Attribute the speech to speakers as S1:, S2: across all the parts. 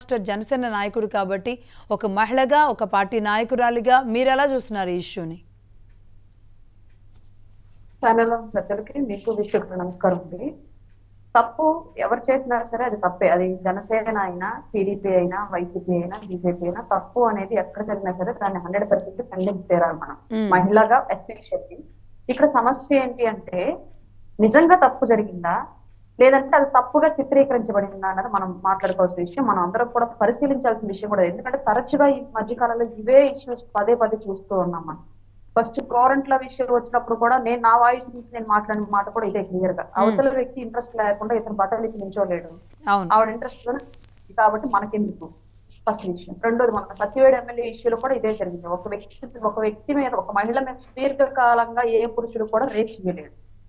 S1: Master Janasena నాయకుడు కాబట్టి ఒక మహిళగా ఒక పార్టీ నాయకురాలిగా మీరు ఎలా చూస్తున్నారు ఈ ఇష్యూని
S2: ఛానల్ పెద్దలకి మీకు వీక్షకులకు నమస్కారం అండి తప్పు ఎవరు చేసినా సరే అది తప్పే అది జనసేన అయినా టీడీపీ అయినా వైసీపీ అయినా బీజేపీ అయినా తప్పు అనేది ఎక్కడ జరిగినా సరే దాన్ని హండ్రెడ్ పర్సెంట్ ఖండించి తీరాలి మనం
S1: మ్మ్.
S2: మహిళగా ఎస్పెషల్లీ ఇక్కడ సమస్య ఏంటి అంటే నిజంగా తప్పు జరిగిందా లేదంటే అది తప్పుగా చిత్రీకరించబడిందా అన్నది మనం మాట్లాడుకోవాల్సిన విషయం మనం అందరం కూడా పరిశీలించాల్సిన విషయం కూడా ఎందుకంటే తరచుగా ఈ మధ్యకాలంలో ఇవే ఇష్యూస్ పదే పదే చూస్తూ ఉన్నాం మనం ఫస్ట్ గవర్నమెంట్ల విషయం వచ్చినప్పుడు కూడా నేను నా వాయిస్ నుంచి నేను మాట్లాడిన మాట కూడా ఇదే క్లియర్ గా అవతల వ్యక్తి ఇంట్రెస్ట్ లేకుండా ఇతను బట్టలకి నించోలేడు
S1: అవును
S2: ఆవిడ ఇంట్రెస్ట్ కాబట్టి మనకెందుకు ఫస్ట్ విషయం రెండోది మన సత్యవేడు ఎమ్మెల్యే ఇష్యూలో కూడా ఇదే జరిగింది ఒక వ్యక్తి ఒక వ్యక్తి మీద ఒక మహిళ మీద సుదీర్ఘకాలంగా ఏ పురుషుడు కూడా రేప్ చేయలేడు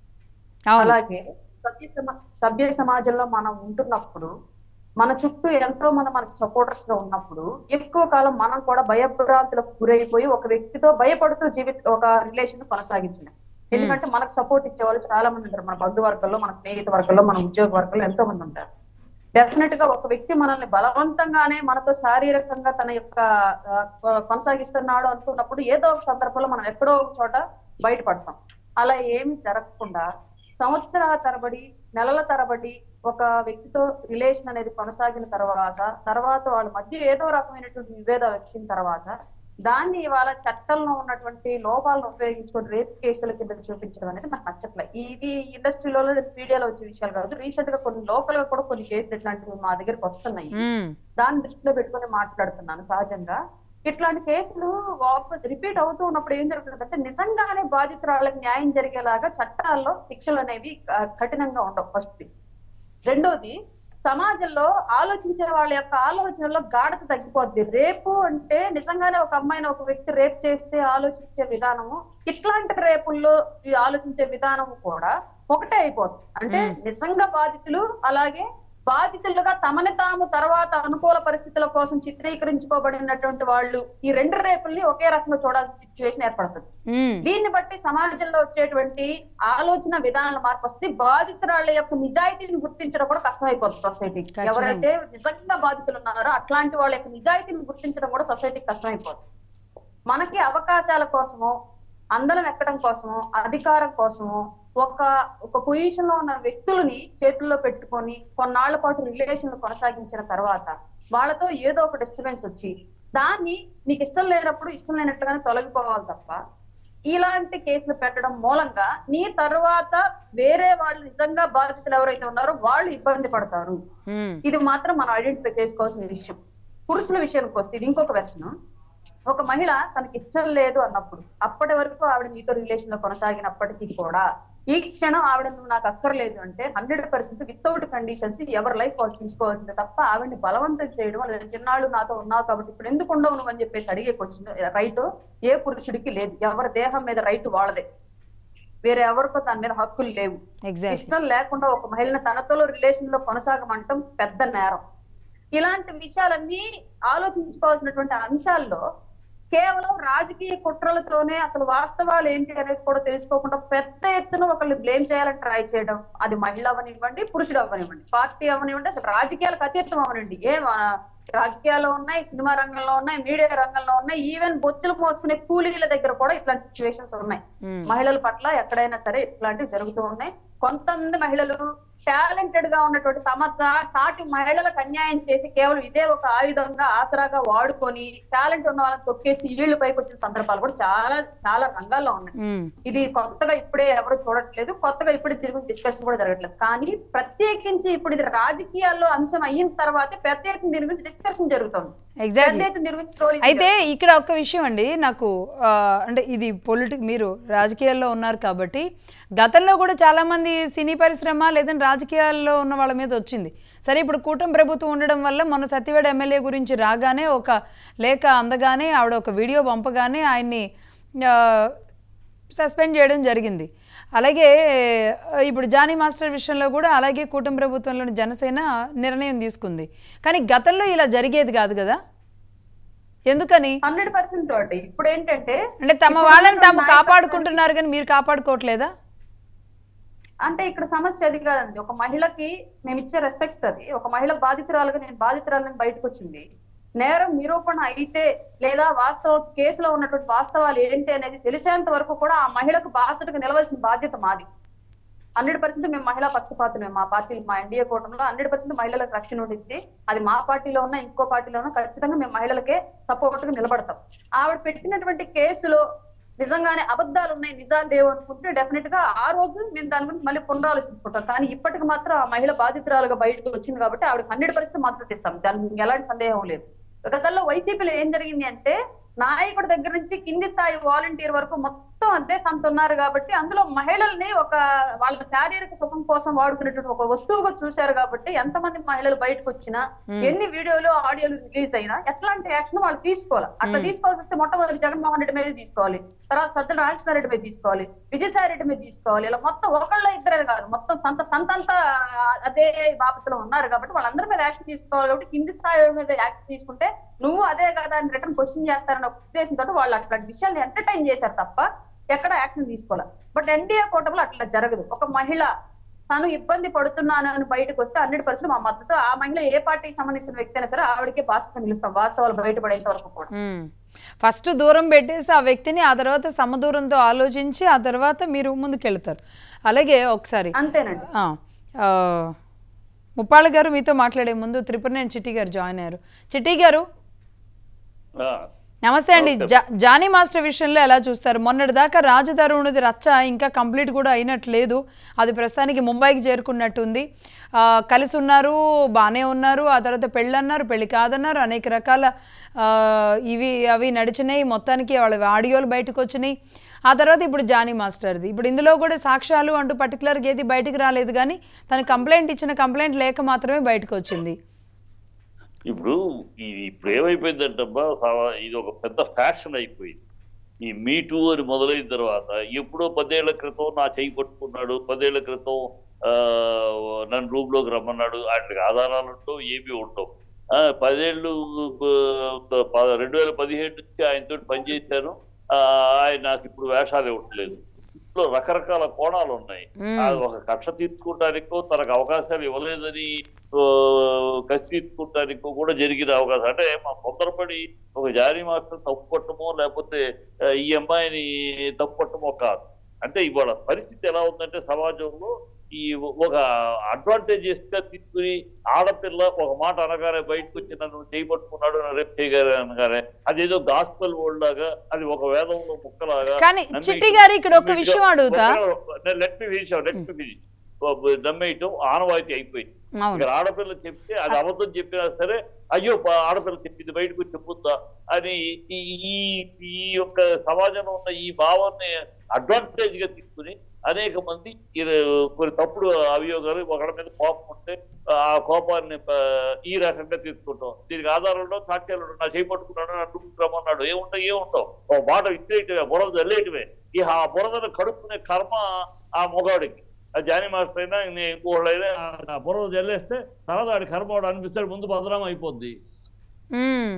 S1: అవును
S2: అలాగే సభ్య సమా సభ్య సమాజంలో మనం ఉంటున్నప్పుడు మన చుట్టూ ఎంతో మంది మనకి సపోర్టర్స్ గా ఉన్నప్పుడు ఎక్కువ కాలం మనం కూడా భయభ్రాంతులకు గురైపోయి ఒక వ్యక్తితో భయపడుతూ జీవిత ఒక రిలేషన్ కొనసాగించలేం ఎందుకంటే మనకు సపోర్ట్ ఇచ్చే వాళ్ళు చాలా మంది ఉంటారు మన బంధువర్గంలో మన స్నేహిత వర్గంలో మన ఉద్యోగ వర్గంలో ఎంతో మంది ఉంటారు డెఫినెట్ గా ఒక వ్యక్తి మనల్ని బలవంతంగానే మనతో శారీరకంగా తన యొక్క ఆ, కొనసాగిస్తున్నాడు అనుకున్నప్పుడు ఏదో ఒక సందర్భంలో మనం ఎక్కడో ఒక చోట బయటపడతాం అలా ఏమి జరగకుండా సంవత్సరాల తరబడి నెలల తరబడి ఒక వ్యక్తితో రిలేషన్ అనేది కొనసాగిన తర్వాత తర్వాత వాళ్ళ మధ్య ఏదో రకమైనటువంటి విభేదాలు వచ్చిన తర్వాత దాన్ని ఇవాళ చట్టంలో ఉన్నటువంటి లోపాలను ఉపయోగించుకొని రేప్ కేసుల కింద చూపించడం అనేది నాకు నచ్చట్లే ఇది ఇండస్ట్రీలో మీడియాలో వచ్చే విషయాలు కాదు రీసెంట్ గా కొన్ని లోకల్ గా కూడా కొన్ని కేసులు ఇట్లాంటివి మా దగ్గరికి వస్తున్నాయి
S1: మ్మ్.
S2: దాన్ని దృష్టిలో పెట్టుకొని మాట్లాడుతున్నాను సహజంగా ఇట్లాంటి కేసులు వాపస్ రిపీట్ అవుతూ ఉన్నప్పుడు ఏం జరుగుతుందంటే నిజంగానే బాధితురాళ్ళకి న్యాయం జరిగేలాగా చట్టాల్లో శిక్షలు అనేవి ఆ, కఠినంగా ఉండవు ఫస్ట్ రెండోది సమాజంలో ఆలోచించే వాళ్ళ యొక్క ఆలోచనలో గాఢత తగ్గిపోద్ది రేపు అంటే నిజంగానే ఒక అమ్మాయిని ఒక వ్యక్తి రేప్ చేస్తే ఆలోచించే విధానము ఇట్లాంటి రేపుల్లో ఈ ఆలోచించే విధానము కూడా ఒకటే అయిపోతుంది అంటే నిజంగా బాధితులు అలాగే బాధితులుగా తమని తాము తర్వాత అనుకూల పరిస్థితుల కోసం చిత్రీకరించుకోబడినటువంటి వాళ్ళు ఈ రెండు రేపుల్ని ఒకే రకంగా చూడాల్సిన సిచ్యువేషన్ ఏర్పడుతుంది
S1: మ్మ్.
S2: దీన్ని బట్టి సమాజంలో వచ్చేటువంటి ఆలోచన విధానాల మార్పు వస్తే బాధితురాళ్ళ యొక్క నిజాయితీని గుర్తించడం కూడా కష్టమైపోతుంది సొసైటీకి
S1: ఖచ్చితంగా.
S2: ఎవరైతే నిజంగా బాధితులు ఉన్నారో అట్లాంటి వాళ్ళ యొక్క నిజాయితీని గుర్తించడం కూడా సొసైటీకి కష్టమైపోతుంది మనకి అవకాశాల కోసమో అందలం ఎక్కడం కోసమో అధికారం కోసమో ఒక ఒక పొజిషన్ లో ఉన్న వ్యక్తులని చేతుల్లో పెట్టుకొని కొన్నాళ్ల పాటు రిలేషన్ కొనసాగించిన తర్వాత వాళ్ళతో ఏదో ఒక డిస్టర్బెన్స్ వచ్చి దాన్ని నీకు ఇష్టం లేనప్పుడు ఇష్టం లేనట్టుగానే తొలగిపోవాలి తప్ప ఇలాంటి కేసులు పెట్టడం మూలంగా నీ తర్వాత వేరే వాళ్ళు నిజంగా బాధితులు ఎవరైతే ఉన్నారో వాళ్ళు ఇబ్బంది పడతారు
S1: మ్మ్.
S2: ఇది మాత్రం మనం ఐడెంటిఫై చేసుకోవాల్సిన విషయం పురుషుల విషయానికి వస్తే ఇది ఇంకొక వెర్షన్ ఒక మహిళ తనకి ఇష్టం లేదు అన్నప్పుడు అప్పటి వరకు ఆవిడ మీతో రిలేషన్ లో కొనసాగినప్పటికీ కూడా ఈ క్షణం ఆవిడ నువ్వు నాకు అక్కర్లేదు అంటే హండ్రెడ్ పర్సెంట్ వితౌట్ కండిషన్స్ ఎవరి లైఫ్ వాళ్ళు తీసుకోవాల్సిందే తప్ప ఆవిడని బలవంతం చేయడం లేదా చిన్నాళ్ళు నాతో ఉన్నావు కాబట్టి ఇప్పుడు ఎందుకు ఉండవు నువ్వు అని చెప్పేసి అడిగే క్వశ్చన్ రైట్ ఏ పురుషుడికి లేదు ఎవరి దేహం మీద రైట్ వాళ్ళదే వేరే ఎవరికో దాని మీద హక్కులు లేవు
S1: ఎగ్జాక్ట్లీ
S2: ఇష్టం లేకుండా ఒక మహిళని తనతో రిలేషన్ లో కొనసాగమంటం పెద్ద నేరం ఇలాంటి విషయాలన్నీ ఆలోచించుకోవాల్సినటువంటి అంశాల్లో కేవలం రాజకీయ కుట్రలతోనే అసలు వాస్తవాలు ఏంటి అనేది కూడా తెలుసుకోకుండా పెద్ద ఎత్తున ఒకళ్ళు బ్లేమ్ చేయాలని ట్రై చేయడం అది మహిళ అవనివ్వండి పురుషుడు అవనివ్వండి పార్టీ అవనివ్వండి అసలు రాజకీయాలకు అతీతం అవనండి ఏ ఆ, రాజకీయాల్లో ఉన్నాయి సినిమా రంగంలో ఉన్నాయి మీడియా రంగంలో ఉన్నాయి ఈవెన్ బొచ్చులు మోసుకునే కూలీల దగ్గర కూడా ఇట్లాంటి సిచ్యువేషన్స్ ఉన్నాయి
S1: మ్మ్.
S2: మహిళల పట్ల ఎక్కడైనా సరే ఇట్లాంటివి జరుగుతూ ఉన్నాయి కొంతమంది మహిళలు టాలెంటెడ్ గా ఉన్నటువంటి తమ సా- సాటి మహిళలకు అన్యాయం చేసి కేవలం ఇదే ఒక ఆయుధంగా ఆసరాగా వాడుకొని టాలెంట్ ఉన్న వాళ్ళని తొక్కేసి ఇళ్ళు పైకి వచ్చిన సందర్భాలు కూడా చాలా చాలా రంగాల్లో ఉన్నాయి
S1: మ్మ్.
S2: ఇది కొత్తగా ఇప్పుడే ఎవరు చూడట్లేదు కొత్తగా ఇప్పుడే తిరిగి డిస్కషన్ కూడా జరగట్లేదు కానీ ప్రత్యేకించి ఇప్పుడు ఇది రాజకీయాల్లో అంశం అయిన తర్వాతే ప్రత్యేకంగా దీని గురించి డిస్కషన్ జరుగుతుంది
S1: ఎగ్జాక్ట్లీ
S2: పెద్ద ఎత్తున దీని గురించి trolling
S1: అయితే ఇక్కడ ఒక విషయం అండి నాకు ఆ, అంటే ఇది పొలిటిక్ మీరు రాజకీయాల్లో ఉన్నారు కాబట్టి గతంలో కూడా చాలామంది సినీ పరిశ్రమ లేదంటే రాజకీయాల్లో ఉన్న వాళ్ళ మీద వచ్చింది సరే ఇప్పుడు కూటమి ప్రభుత్వం ఉండడం వల్ల మొన్న సత్యవేడ ఎమ్మెల్యే గురించి రాగానే ఒక లేఖ అందగానే ఆవిడ ఒక వీడియో పంపగానే ఆయన్ని ఆ, సస్పెండ్ చేయడం జరిగింది అలాగే ఆ, ఇప్పుడు జానీ మాస్టర్ విషయంలో కూడా అలాగే కూటమి ప్రభుత్వంలోని జనసేన నిర్ణయం తీసుకుంది కానీ గతంలో ఇలా జరిగేది కాదు కదా ఎందుకని
S2: హండ్రెడ్ పర్సెంట్ తోటి ఇప్పుడు ఏంటంటే
S1: అంటే తమ
S2: ఇప్పుడు
S1: వాళ్ళని తాము
S2: నాయకత్వం-
S1: కాపాడుకుంటున్నారు కానీ మీరు కాపాడుకోవట్లేదా
S2: అంటే ఇక్కడ సమస్య అది కాదండి ఒక మహిళకి మేము ఇచ్చే రెస్పెక్ట్ అది ఒక మహిళ బాధితురాలుగా నేను బాధితురాలని బయటకు వచ్చింది నేరం నిరూపణ అయితే లేదా వాస్తవ కేసులో ఉన్నటువంటి వాస్తవాలు ఏంటి అనేది తెలిసేంత వరకు కూడా ఆ మహిళకు బాసటకు నిలవలసిన బాధ్యత మాది హండ్రెడ్ పర్సెంట్ మేము మహిళా పక్షపాతమే మా పార్టీ మా ఎన్డీఏ కూటమిలో హండ్రెడ్ పర్సెంట్ మహిళలకు రక్షణ ఉంటుంది అది మా పార్టీలో ఉన్న ఇంకో పార్టీలో ఉన్న ఖచ్చితంగా మేము మహిళలకే సపోర్ట్ గా నిలబడతాం ఆవిడ పెట్టినటువంటి కేసులో నిజంగానే అబద్ధాలు ఉన్నాయి నిజాలు లేవు అనుకుంటే డెఫినెట్ గా ఆ రోజు మేము దాని గురించి మళ్ళీ పునరాలోచించుకుంటాం కానీ ఇప్పటికి మాత్రం ఆ మహిళ బాధితురాలుగా బయటకు వచ్చింది కాబట్టి ఆవిడకి హండ్రెడ్ పర్సెంట్ మద్దతు ఇస్తాం దానికి ఎలాంటి సందేహం లేదు గతంలో వైసీపీలో ఏం జరిగింది అంటే నాయకుడి దగ్గర నుంచి కింది స్థాయి వాలంటీర్ వరకు మొత్తం అంతే సంత ఉన్నారు కాబట్టి అందులో మహిళల్ని ఒక వాళ్ళ శారీరక సుఖం కోసం వాడుకునేటువంటి ఒక వస్తువుగా చూశారు కాబట్టి ఎంతమంది మహిళలు బయటకు వచ్చినా ఎన్ని వీడియోలు ఆడియోలు రిలీజ్ అయినా ఎట్లాంటి యాక్షన్ వాళ్ళు తీసుకోవాలి అట్లా తీసుకోవాల్సి వస్తే మొట్టమొదటి జగన్మోహన్ రెడ్డి మీద తీసుకోవాలి తర్వాత సజ్జల రామకృష్ణ రెడ్డి మీద తీసుకోవాలి విజయసాయి రెడ్డి మీద తీసుకోవాలి ఇలా మొత్తం ఒకళ్ళ ఇద్దరే కాదు మొత్తం సంత సంతంతా అదే బాపతలో ఉన్నారు కాబట్టి వాళ్ళందరి మీద యాక్షన్ తీసుకోవాలి కాబట్టి కింది స్థాయి మీద యాక్షన్ తీసుకుంటే నువ్వు అదే కదా అని రిటర్న్ క్వశ్చన్ చేస్తారన్న ఒక ఉద్దేశంతో వాళ్ళు అట్లాంటి విషయాలు ఎంటర్టైన్ చేశారు తప్ప ఎక్కడ యాక్షన్ తీసుకోవాలి బట్ ఎన్డీఏ కూటమిలో అట్లా జరగదు ఒక మహిళ తను ఇబ్బంది పడుతున్నాను అని బయటకు వస్తే హండ్రెడ్ పర్సెంట్ మా మద్దతు ఆ మహిళ ఏ పార్టీకి సంబంధించిన వ్యక్తి అయినా సరే ఆవిడకే బాస్గా నిలుస్తాం వాస్తవాలు బయటపడేంత వరకు కూడా
S1: మ్మ్. ఫస్ట్ దూరం పెట్టేసి ఆ వ్యక్తిని ఆ తర్వాత సమదూరంతో ఆలోచించి ఆ తర్వాత మీరు ముందుకెళ్తారు అలాగే ఒకసారి
S2: అంతేనండి
S1: ఆ, ఆ, ముప్పాళ్ళ గారు మీతో మాట్లాడే ముందు త్రిపురనేని చిట్టి గారు జాయిన్ అయ్యారు చిట్టి గారు
S3: ఆ,
S1: నమస్తే అండి జా జానీ మాస్టర్ విషయంలో ఎలా చూస్తారు మొన్నటి దాకా రాజధరుణుది రచ్చ ఇంకా కంప్లీట్ కూడా అయినట్లేదు అది ప్రస్తుతానికి ముంబైకి చేరుకున్నట్టుంది ఆ, కలిసి ఉన్నారు బాగానే ఉన్నారు ఆ తర్వాత పెళ్ళి అన్నారు పెళ్ళి కాదన్నారు అనేక రకాల ఆ, ఇవి అవి నడిచినాయి మొత్తానికి వాళ్ళ ఆడియోలు బయటకు వచ్చినాయి ఆ తర్వాత ఇప్పుడు జానీ మాస్టర్ది ఇప్పుడు ఇందులో కూడా సాక్ష్యాలు అంటూ పర్టికులర్గా ఏది బయటకు రాలేదు కానీ తను కంప్లైంట్ ఇచ్చిన కంప్లైంట్ లేక మాత్రమే బయటకు వచ్చింది
S3: ఇప్పుడు ఇది ఇప్పుడు ఏమైపోయిందంటబ్బా సా- ఇది ఒక పెద్ద ఫ్యాషన్ అయిపోయింది ఈ మీ టూ అని మొదలైన తర్వాత ఎప్పుడో పదేళ్ల క్రితం నా చేయి పట్టుకున్నాడు పదేళ్ల క్రితం ఆ, నన్ను రూమ్ లోకి రమ్మన్నాడు వాటికి ఆధారాలు ఉండవు ఏమీ ఉండవు ఆ, పదేళ్ళు ఆ, ప- రెండు వేల పదిహేడు నుంచి ఆయనతో పనిచేశాను ఆ, ఆయన నాకు ఇప్పుడు వేషాలు ఇవ్వట్లేదు ఇంట్లో రకరకాల కోణాలు ఉన్నాయి
S1: మ్మ్.
S3: ఆ ఒక కక్ష తీర్చుకోవడానికో తనకు అవకాశాలు ఇవ్వలేదని ఆ, కసి తీర్చుకోవడానికో కూడా జరిగిన అవకాశం అంటే మా తొందరపడి ఒక జారీ మాస్టర్ తప్పు పట్టమో లేకపోతే ఆ, ఈ అమ్మాయిని తప్పు పట్టమో కాదు అంటే ఇవాళ పరిస్థితి ఎలా ఉందంటే సమాజంలో ఈ ఒక అడ్వాంటేజెస్ గా తీసుకుని ఆడపిల్ల ఒక మాట అనగానే బయటకు వచ్చి నన్ను చేయబట్టుకున్నాడు నన్ను రేపు చేయగారు అనగానే అదేదో గాస్పల్ వరల్డ్ లాగా అది ఒక వేదంలో ముక్కలాగా
S1: కానీ చిట్టి గారు ఇక్కడ ఒక విషయం అడుగుతా
S3: let me finish let me finish నమ్మేయటం ఆనవాయితీ అయిపోయింది
S1: అవును
S3: ఇక్కడ ఆడపిల్ల చెప్తే అది అబద్ధం చెప్పినా సరే అయ్యో పా- ఆడపిల్ల చెప్పింది బయటకు చెప్పుద్దా అని ఈ ఈ ఈ యొక్క సమాజంలో ఉన్న ఈ భావాన్ని అడ్వాంటేజ్ గా తీసుకుని అనేక మంది ఇది కొన్ని తప్పుడు అభియోగాలు ఒకరి మీద కోపం ఉంటే ఆ కోపాన్ని ఆ, ఈ రకంగా తీసుకుంటాం దీనికి ఆధారంలో సాక్ష్యాలు ఉండవు. నా చేయి పట్టుకున్నాడు నా డుక్కు రమ్మన్నాడు ఏముంటాయి ఏముంటావు ఒక మాట ఇచ్చేయటమే బురద చల్లేయటమే ఈ ఆ బురదను కడుక్కునే కర్మ ఆ మొగాడికి ఆ జానీ మాస్టర్ అయినా ఇంక- ఇంకోళ్ళైనా ఆ బురద చల్లేస్తే తర్వాత ఆడి కర్మ వాడు అనిపిస్తాడు ముందు భద్రం అయిపోద్ది
S1: మ్మ్.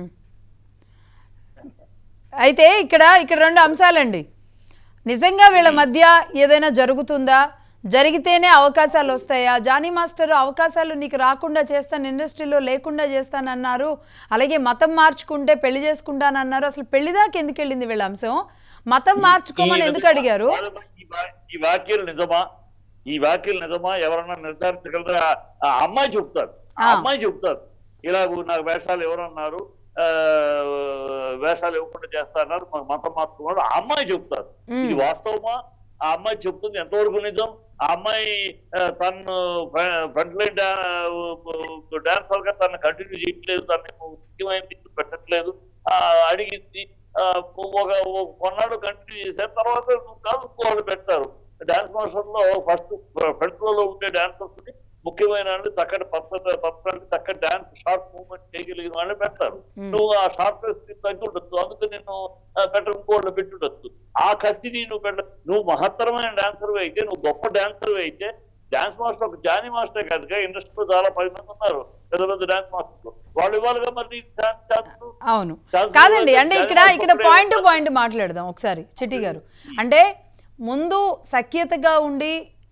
S1: అయితే ఇక్కడ ఇక్కడ రెండు అంశాలండి నిజంగా వీళ్ళ మధ్య ఏదైనా జరుగుతుందా జరిగితేనే అవకాశాలు వస్తాయా జానీ మాస్టర్ అవకాశాలు నీకు రాకుండా చేస్తాను ఇండస్ట్రీలో లేకుండా చేస్తానన్నారు అలాగే మతం మార్చుకుంటే పెళ్లి చేసుకుంటానన్నారు అసలు పెళ్లి దాకా ఎందుకు వెళ్ళింది వీళ్ళ అంశం మతం మార్చుకోమని ఎందుకు అడిగారు
S3: ఈ వా- ఈ వ్యాఖ్యలు నిజమా ఈ వ్యాఖ్యలు నిజమా ఎవరన్నా నిర్ధారించగలరా ఆ అమ్మాయి చెప్తారు ఆ
S1: ఆ.
S3: అమ్మాయి చెప్తారు ఇలాగ నాకు వేషాలు ఎవరన్నారు ఆ, వేషాలు ఇవ్వకుండా చేస్తారన్నారు మాకు మతం మార్చుకున్నాడు ఆ అమ్మాయి చెప్తారు ఇది వాస్తవమా ఆ అమ్మాయి చెప్తుంది ఎంతవరకు నిజం ఆ అమ్మాయి ఆ, తను ఫ్రంట్ లైన్ డాన్సర్ గా తను కంటిన్యూ చేయట్లేదు తను ముఖ్యమైన పెట్టట్లేదు ఆ, అడిగింది ఆ, ఒక ఒక కొన్నాడు కంటిన్యూ చేశారు తర్వాత నువ్వు కాదు ఇంకోళ్ళు పెడతారు డాన్స్ మాస్టర్ లో ఫస్ట్ ఫ్రంట్ లో ఉండే డాన్సర్స్ ని ముఖ్యమైన వాళ్ళు చక్కటి పర్ఫెక్ట్ పర్ఫెక్ట్ చక్కటి డాన్స్ షార్ట్ మూవ్మెంట్ చేయగలిగిన వాళ్ళని పెడతారు నువ్వు ఆ షార్ట్నెస్ తగ్గి ఉండొచ్చు అందుకు నేను పెట్ట ఇంకోళ్ళు పెట్టుండొచ్చు ఆ కసిని నువ్వు పెట్ట నువ్వు మహత్తరమైన డాన్సర్ అయితే నువ్వు గొప్ప డాన్సర్ అయితే డాన్స్ మాస్టర్ ఒక జానీ మాస్టర్ కాదుగా ఇండస్ట్రీలో చాలా పది మంది ఉన్నారు పెద్ద పెద్ద డాన్స్ మాస్టర్లు వాళ్ళు ఇవ్వాలిగా మరి నీకు ఛాన్స్ ఛాన్స్
S1: అవును
S3: ఛాన్స్
S1: కాదండి
S3: ఇవ్వాలి.
S1: అంటే
S3: జానీ
S1: ఇక్కడ
S3: మాస్టర్
S1: ఇక్కడ
S3: అప్పుడే
S1: పాయింట్ టు
S3: ఇవ్వాలి.
S1: పాయింట్ మాట్లాడదాం ఒకసారి చిట్టి గారు అంటే ముందు సఖ్యతగా ఉండి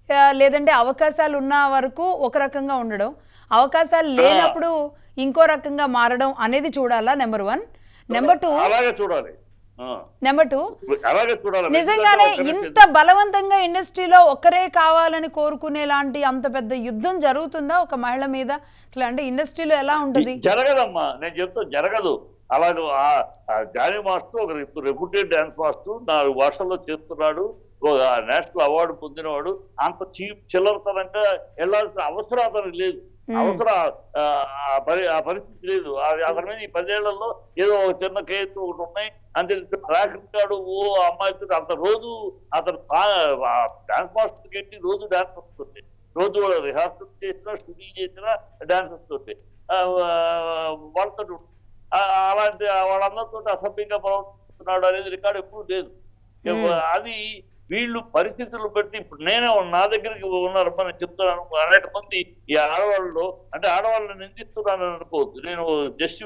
S1: ఆ, లేదంటే అవకాశాలు ఉన్న వరకు ఒక రకంగా ఉండడం అవకాశాలు లేనప్పుడు ఇంకో రకంగా మారడం అనేది చూడాలా నెంబర్ వన్ నెంబర్ టూ
S3: అలాగే చూడాలి ఆ.
S1: నెంబర్ టూ
S3: అలాగే చూడాలి
S1: నిజంగానే
S3: ఎందుకంటే
S1: ఇంత బలవంతంగా ఇండస్ట్రీలో ఒక్కరే కావాలని కోరుకునే లాంటి అంత పెద్ద యుద్ధం జరుగుతుందా ఒక మహిళ మీద అసలు అంటే ఇండస్ట్రీలో ఎలా ఉంటుంది
S3: జరగదమ్మా నేను చెప్తా జరగదు అలాగే ఆ- ఆ జానీ మాస్టర్ ఒక రెప్యూటెడ్ డాన్స్ మాస్టర్ నాలుగు భాషల్లో చేస్తున్నాడు ఒక నేషనల్ అవార్డు పొందినవాడు అంత చీప్ చిల్లరతనంగా వెళ్ళాల్సిన అవసరం అతనికి లేదు అవసరం ఆ, ఆ పరి- ఆ పరిస్థితి లేదు ఆ- అతని మీద ఈ పదేళ్లలో ఏదో ఒక చిన్న కేసు ఒకటి ఉన్నాయి అంతే ట్రాక్ రికార్డు ఓ అమ్మాయితో అంత రోజు అతను డాన్స్ మాస్టర్ కి రోజు డాన్స్ వస్తుంది రోజు రిహార్సల్ చేసినా షూటింగ్ చేసినా డాన్స్ వస్తుంది ఆ, ఆ, వాళ్ళతో ఆ, అలాంటి వాళ్ళందరితో అసభ్యంగా ప్రవర్తిస్తున్నాడు అనేది రికార్డు ఎప్పుడు లేదు అది వీళ్ళు పరిస్థితులు బట్టి ఇప్పుడు నేనే ఉన్నా, నా దగ్గరికి ఉన్నారు నేను చెప్తున్నాను అనేక మంది ఈ ఆడవాళ్ళు అంటే ఆడవాళ్ళని నిందిస్తున్నాను అనుకోవద్దు నేను జస్ట్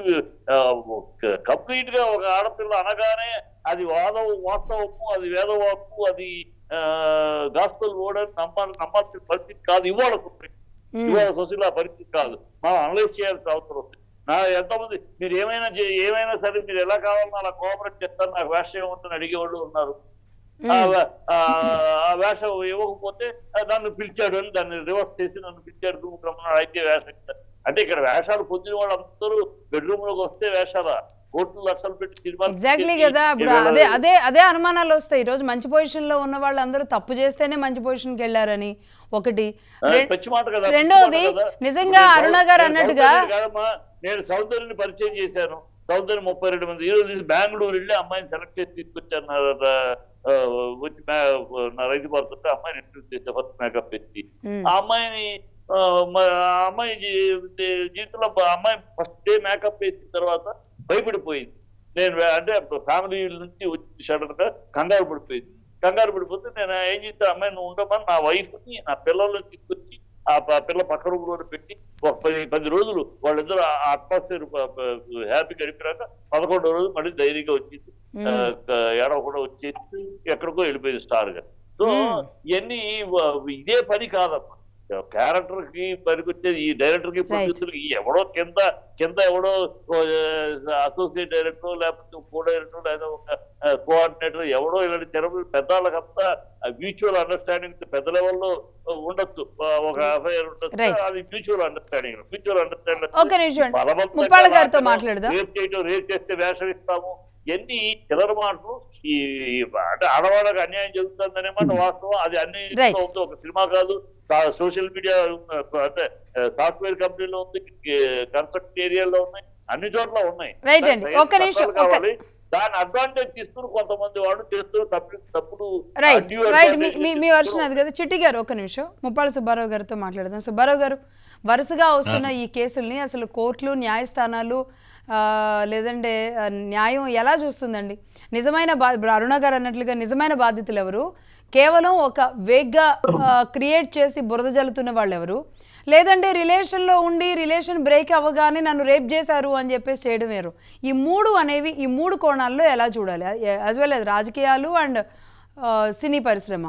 S3: కంప్లీట్ గా ఒక ఆడపిల్ల అనగానే అది వాదం వాస్తవము అది వేదవాకు అది గాస్పల్ ఓడని నమ్మాలి నమ్మాల్సిన పరిస్థితి కాదు ఇవాళ సుప్రీం ఇవాళ సొసైటీ ఆ పరిస్థితి కాదు మనం అనలైజ్ చేయాల్సిన అవసరం ఉంది నా ఎంతమంది మీరు ఏమైనా చే- ఏమైనా సరే మీరు ఎలా కావాలన్నా అలా కోఆపరేట్ చేస్తారు నాకు వేషం ఉంటుందని అడిగేవాళ్ళు ఉన్నారు ఆ వే- ఆ ఆ వేషం ఇవ్వకపోతే ఆ నన్ను పిలిచాడు అని దాన్ని రివర్స్ చేసి నన్ను పిలిచాడు రూమ్ రమ్మన్నాడు అయితే వేషం ఇస్తా. అంటే ఇక్కడ వేషాలు పొందిన వాళ్ళందరూ బెడ్రూమ్ లోకి వస్తే వేషాలా కోట్లు లక్షలు పెట్టి సినిమా
S1: ఎగ్జాక్ట్లీ కదా ఇప్పుడు అదే అదే అదే అనుమానాలు వస్తాయి ఈరోజు మంచి పొజిషన్లో ఉన్న వాళ్ళందరూ తప్పు చేస్తేనే మంచి పొజిషన్కి వెళ్ళారని ఒకటి రె-
S3: పచ్చి మాట కదా
S1: రెండోది,
S3: పచ్చి మాట కదా.
S1: నిజంగా
S3: ఇప్పుడు
S1: అరుణ
S3: నేను
S1: గారు
S3: సౌ-
S1: అన్నట్టుగా-
S3: సౌందర్యని కాదమ్మా, నేను సౌందర్యని పరిచయం చేశాను సౌందర్య ముప్పై రెండు మంది ఈ రోజు బెంగళూరు వెళ్ళి అమ్మాయిని సెలెక్ట్ చేసి తీసుకొచ్చాను నా నా- ఆ, వచ్చి మే- నా రైతు పడుతుంటే అమ్మాయిని ఇంటర్వ్యూ చేసే ఫస్ట్ మేకప్ పెట్టి
S1: మ్మ్.
S3: ఆ అమ్మాయిని ఆ, మ- ఆ అమ్మాయి జీ- జీ- జీవితంలో ఆ అమ్మాయి ఫస్ట్ డే మేకప్ వేసిన తర్వాత భయపడిపోయింది నేను వే- అంటే ఫ్యామిలీ నుంచి వచ్చి సడన్ గా కంగారు పడిపోయింది కంగారు పడిపోతే నేను ఏం చేస్తే అమ్మాయి నువ్వు ఉండమని నా వైఫ్ ని నా పిల్లల్ని తీసుకొచ్చి ఆ ప- పిల్ల పక్క రూమ్ లో పెట్టి ఒక పది పది రోజులు వాళ్ళిద్దరు ఆ అట్మాస్ఫియర్ హ్యాపీ గడిపినాక పదకొండో రోజు మళ్ళీ ధైర్యంగా వచ్చింది ఆ, ఏడవ కూడా వచ్చేసి ఎక్కడికో వెళ్ళిపోయింది స్టార్ గా సో ఇవన్నీ వ- ఇదే పని కాదమ్మా క్యారెక్టర్ కి పనికొచ్చేది ఈ డైరెక్టర్ కి ప్రొడ్యూసర్ కి ఎవడో కింద కింద ఎవడో అసోసియేట్ డైరెక్టర్ లేకపోతే కో డైరెక్టర్ లేదా ఒక కోఆర్డినేటర్ ఎవడో ఇలాంటి తెరపి పెద్దవాళ్ళకంతా మ్యూచువల్ అండర్స్టాండింగ్ పెద్ద లెవెల్లో ఉండొచ్చు ఆ, ఒక ఎఫ్ఐఆర్ ఉండొచ్చు
S1: Right.
S3: అది మ్యూచువల్ అండర్స్టాండింగ్ మ్యూచువల్ అండర్స్టాండింగ్
S1: ఒక్క నిమిషం ముప్పాళ్ళ గారితో మాట్లాడదాం
S3: రేప్ చేయటం రేప్ చేస్తే వేషం ఇస్తాము ఎన్ని చిల్లర మాటలు ఈ ఈ అంటే ఆడవాళ్ళకి అన్యాయం జరుగుతుందనే మాట వాస్తవం అది అన్ని
S1: Right.
S3: ఉంది ఒక సినిమా కాదు సోషల్ మీడియా అంటే సాఫ్ట్వేర్ కంపెనీలో ఉంది కన్స్ట్రక్ట్ ఏరియాలో ఉన్నాయి అన్ని చోట్ల ఉన్నాయి
S1: Right అండి.
S3: దానికి
S1: ఒక్క నిమిషం,
S3: చట్టాలు
S1: ఒక్క-
S3: కావాలి. దాని అడ్వాంటేజ్ తీసుకుని కొంతమంది వాడు చేస్తూ తప్పుడు తప్పుడు
S1: రైట్
S3: undue
S1: రైట్ మీ
S3: advantage
S1: మీ- మీ వర్షన్ అది కదా చిట్టి గారు ఒక నిమిషం ముప్పాళ్ళ సుబ్బారావు గారితో మాట్లాడదాం సుబ్బారావు గారు వరుసగా వస్తున్న ఈ కేసుల్ని అసలు కోర్టులు న్యాయస్థానాలు ఆ, లేదంటే ఆ, న్యాయం ఎలా చూస్తుందండి నిజమైన బా ఇప్పుడు అరుణ గారు అన్నట్లుగా నిజమైన బాధితులు ఎవరు కేవలం ఒక వేగ్గా క్రియేట్ చేసి బురద జల్లుతున్న వాళ్ళు ఎవరు లేదంటే రిలేషన్లో ఉండి రిలేషన్ బ్రేక్ అవ్వగానే నన్ను రేప్ చేశారు అని చెప్పేసి చేయడం వేరు ఈ మూడు అనేవి ఈ మూడు కోణాల్లో ఎలా చూడాలి యాజ్ వెల్ as రాజకీయాలు అండ్ సినీ పరిశ్రమ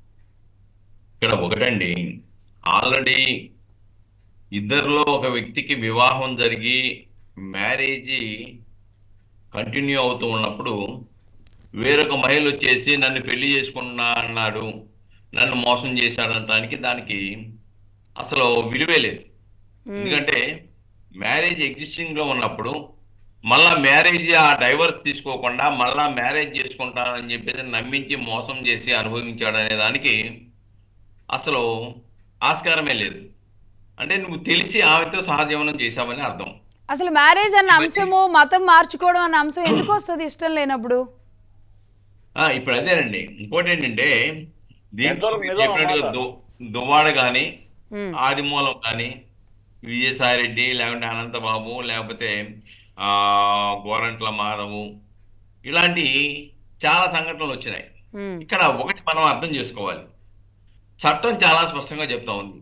S4: ఇక్కడ ఒకటండి ఆల్రెడీ ఇద్దరిలో ఒక వ్యక్తికి వివాహం జరిగి మ్యారేజీ కంటిన్యూ అవుతూ ఉన్నప్పుడు వేరొక మహిళ వచ్చేసి నన్ను పెళ్లి చేసుకున్నా అన్నాడు నన్ను మోసం చేశాడనటానికి దానికి అసలు విలువే లేదు ఎందుకంటే మ్యారేజ్ ఎగ్జిస్టింగ్ లో ఉన్నప్పుడు మళ్ళా మ్యారేజ్ ఆ డైవర్స్ తీసుకోకుండా మళ్ళా మ్యారేజ్ చేసుకుంటానని చెప్పేసి నమ్మించి మోసం చేసి అనుభవించాడు అనే దానికి అసలు ఆస్కారమే లేదు అంటే నువ్వు తెలిసి ఆమెతో సహజీవనం చేశావని అర్థం
S1: అసలు మ్యారేజ్ అన్న అంశము మతం మార్చుకోవడం అన్న అంశం ఎందుకు వస్తుంది ఇష్టం లేనప్పుడు
S4: ఆ, ఇప్పుడు అదేనండి ఇంకోటి ఏంటంటే దీంట్లో
S3: ఎంతవరకు
S4: మీరు
S3: నిజం
S4: చెప్పినట్టుగా
S3: అన్నమాట?
S4: దు- దువ్వాడ కానీ
S1: మ్మ్.
S4: ఆదిమూలం కానీ విజయసాయిరెడ్డి లేకుంటే అనంతబాబు లేకపోతే ఆ గోరంట్ల మాధవు ఇలాంటి చాలా సంఘటనలు వచ్చినాయి
S1: మ్మ్.
S4: ఇక్కడ ఒకటి మనం అర్థం చేసుకోవాలి చట్టం చాలా స్పష్టంగా చెప్తా ఉంది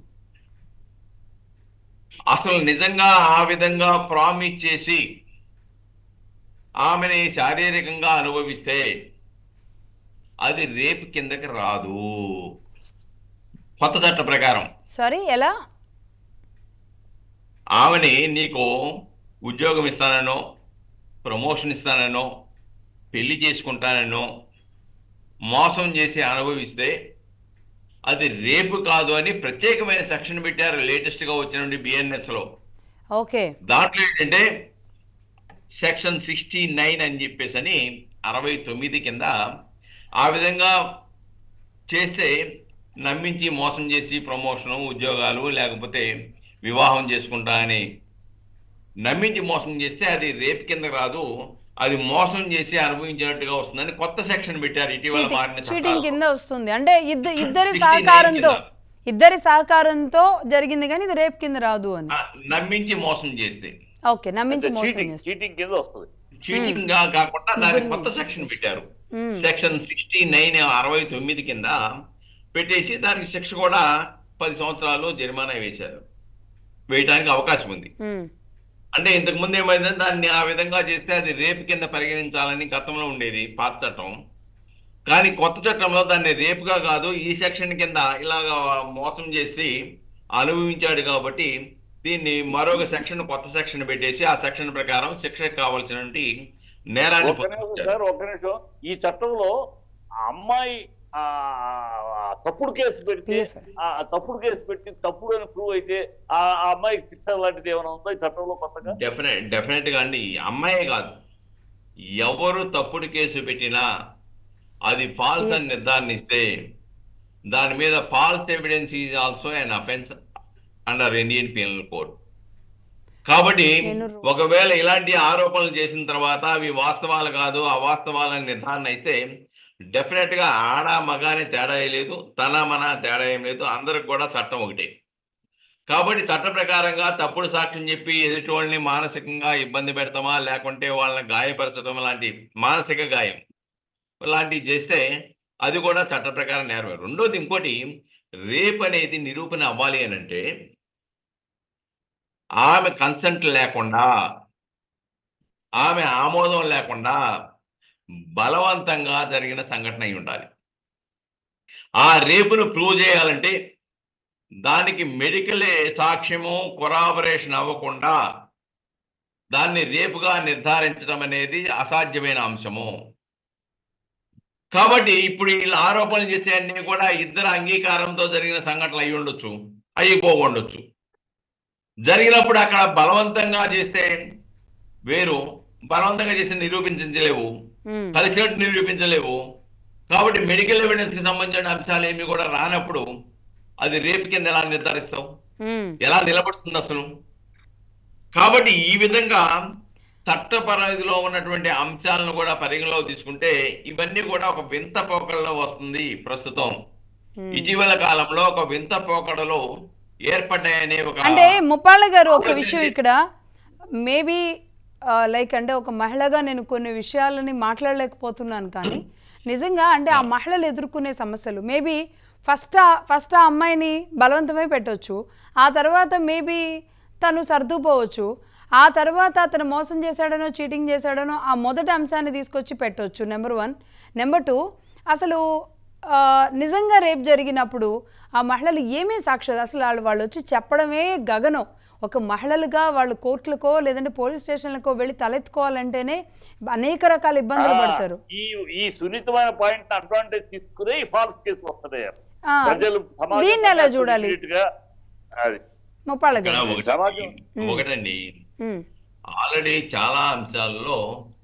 S4: అసలు నిజంగా ఆ విధంగా ప్రామిస్ చేసి ఆమెని శారీరకంగా అనుభవిస్తే అది రేపు కిందకి రాదు కొత్త చట్ట ప్రకారం
S1: సారీ ఎలా
S4: ఆమెని నీకు ఉద్యోగం ఇస్తాననో ప్రమోషన్ ఇస్తాననో పెళ్లి చేసుకుంటాననో మోసం చేసి అనుభవిస్తే అది రేపు కాదు అని ప్రత్యేకమైన సెక్షన్ పెట్టారు లేటెస్ట్గా వచ్చిన బిఎన్ఎస్లో
S1: ఓకే
S4: దాంట్లో ఏంటంటే సెక్షన్ సిక్స్టీ నైన్ అని చెప్పేసి అని అరవై తొమ్మిది కింద ఆ విధంగా చేస్తే నమ్మించి మోసం చేసి ప్రమోషను ఉద్యోగాలు లేకపోతే వివాహం చేసుకుంటా అని నమ్మించి మోసం చేస్తే అది రేప్ కింద రాదు అది మోసం చేసి అనుభవించినట్టుగా వస్తుందని కొత్త సెక్షన్ పెట్టారు ఇటీవల మారిన
S1: చీటింగ్ చీటింగ్
S4: చట్టాల్లో.
S1: కింద వస్తుంది అంటే ఇద్దరు ఇద్దరి
S4: 69
S1: సహకారంతో
S4: కింద.
S1: ఇద్దరి సహకారంతో జరిగింది కానీ ఇది రేప్ కింద రాదు అని
S4: ఆ, నమ్మించి మోసం చేస్తే
S1: ఓకే నమ్మించి మోసం
S3: చీటింగ్
S1: చేస్తారు
S3: చీటింగ్ కింద వస్తుంది
S4: చీటింగ్ గా కాకుండా దానికి కొత్త సెక్షన్ పెట్టారు
S1: మ్మ్.
S4: సెక్షన్ సిక్స్టీ నైన్ అరవై తొమ్మిది కింద పెట్టేసి దానికి శిక్ష కూడా పది సంవత్సరాలు జరిమానా వేశారు వేయడానికి అవకాశం ఉంది
S1: మ్మ్.
S4: అంటే ఇంతకు ముందు ఏమైందంటే దాన్ని ఆ విధంగా చేస్తే అది రేపు కింద పరిగణించాలని గతంలో ఉండేది పాత చట్టం కానీ కొత్త చట్టంలో దాన్ని రేపుగా కాదు ఈ సెక్షన్ కింద ఇలాగ మోసం చేసి అనుభవించాడు కాబట్టి దీన్ని మరొక సెక్షన్ కొత్త సెక్షన్ పెట్టేసి ఆ సెక్షన్ ప్రకారం శిక్షకు కావాల్సినటువంటి నేరాన్ని
S3: ఒక్క నిమిషం
S4: పొందించారు.
S3: సార్ ఒక్క నిమిషం ఈ చట్టంలో ఆ అమ్మాయి ఆ ఆ తప్పుడు కేసు పెడితే
S1: PFI.
S3: ఆ తప్పుడు కేసు పెట్టి తప్పుడు అని ప్రూవ్ అయితే ఆ ఆ అమ్మాయికి శిక్ష లాంటిది ఏమైనా ఉందా ఈ చట్టంలో కొత్తగా
S4: డెఫినెట్ డెఫినెట్ గా అండి అమ్మాయే కాదు ఎవరు తప్పుడు కేసు పెట్టినా అది ఫాల్స్ అని నిర్ధారణిస్తే దాని మీద false evidence is also an offence under Indian penal code కాబట్టి
S1: నేను-
S4: ఒకవేళ ఇలాంటి ఆరోపణలు చేసిన తర్వాత అవి వాస్తవాలు కాదు అవాస్తవాలని నిర్ధారణ అయితే డెఫినెట్ గా ఆడ మగ అని తేడా ఏం లేదు తన మన తేడా ఏం లేదు అందరికి కూడా చట్టం ఒకటే కాబట్టి చట్ట ప్రకారంగా తప్పుడు సాక్ష్యం చెప్పి ఎదుటి వాళ్ళని మానసికంగా ఇబ్బంది పెడతామా లేకుంటే వాళ్ళని గాయపరచడం లాంటి మానసిక గాయం లాంటివి చేస్తే అది కూడా చట్ట ప్రకారం నేరమే రెండోది ఇంకోటి రేప్ అనేది నిరూపణ అవ్వాలి అని అంటే ఆమె కన్సెంట్ లేకుండా ఆమె ఆమోదం లేకుండా బలవంతంగా జరిగిన సంఘటన అయి ఉండాలి ఆ రేపును ప్రూవ్ చేయాలంటే దానికి మెడికల్ సాక్ష్యము కొరాబరేషన్ అవ్వకుండా దాన్ని రేపుగా నిర్ధారించడం అనేది అసాధ్యమైన అంశము కాబట్టి ఇప్పుడు వీళ్ళు ఆరోపణలు చేసే అన్ని కూడా ఇద్దరు అంగీకారంతో జరిగిన సంఘటనలు అయి ఉండొచ్చు అయిపోకుండొచ్చు జరిగినప్పుడు అక్కడ బలవంతంగా చేస్తే వేరు బలవంతంగా చేసి నిరూపించలేవు
S1: మ్మ్.
S4: కలిసినట్టు నిరూపించలేవు కాబట్టి మెడికల్ ఎవిడెన్స్ కి సంబంధించిన అంశాలు ఏమి కూడా రానప్పుడు అది రేపు కింద ఎలా నిర్ధారిస్తావు
S1: మ్మ్.
S4: ఎలా నిలబడుతుంది అసలు కాబట్టి ఈ విధంగా చట్ట పరిధిలో ఉన్నటువంటి అంశాలను కూడా పరిగణలో తీసుకుంటే ఇవన్నీ కూడా ఒక వింత పోకడలో వస్తుంది ప్రస్తుతం
S1: మ్మ్.
S4: ఇటీవల కాలంలో ఒక వింత పోకడలో ఏర్పడ్డాయనే ఒక
S1: అంటే ముప్పాళ్ళ గారు ఒక
S4: అవునండి.
S1: విషయం ఇక్కడ మేబీ లైక్ అంటే ఒక మహిళగా నేను కొన్ని విషయాలని మాట్లాడలేకపోతున్నాను కానీ నిజంగా అంటే ఆ మహిళలు ఎదుర్కొనే సమస్యలు మేబీ ఫస్ట్ ఫస్ట్ ఆ అమ్మాయిని బలవంతమై పెట్టొచ్చు ఆ తర్వాత మేబీ తను సర్దుపోవచ్చు ఆ తర్వాత అతను మోసం చేశాడనో చీటింగ్ చేశాడనో ఆ మొదటి అంశాన్ని తీసుకొచ్చి పెట్టొచ్చు నెంబర్ వన్ నెంబర్ టూ అసలు ఆ, నిజంగా రేప్ జరిగినప్పుడు ఆ మహిళలు ఏమీ సాక్షి అసలు వాళ్ళు వాళ్ళు వచ్చి చెప్పడమే గగనం ఒక మహిళలుగా వాళ్ళు కోర్టులకో లేదంటే పోలీస్ స్టేషన్లకో వెళ్ళి తలెత్తుకోవాలంటేనే అనేక రకాల ఇబ్బందులు పడతారు
S3: ఈ ఈ సున్నితమైన పాయింట్ అడ్వాంటేజ్ తీసుకునే ఈ ఫాల్స్ కేసులు వస్తున్నాయి
S1: ఆ,
S3: ప్రజలు సమాజం
S1: దీన్ని ఎలా చూడాలి
S3: immediate గా అది
S1: ముప్పాళ్ళ
S4: ఇక్కడ
S1: గారు
S4: ఒకటి
S3: సమాజం-
S4: ఒకటండి
S1: ఉమ్,
S4: ఆల్రెడీ చాలా అంశాల్లో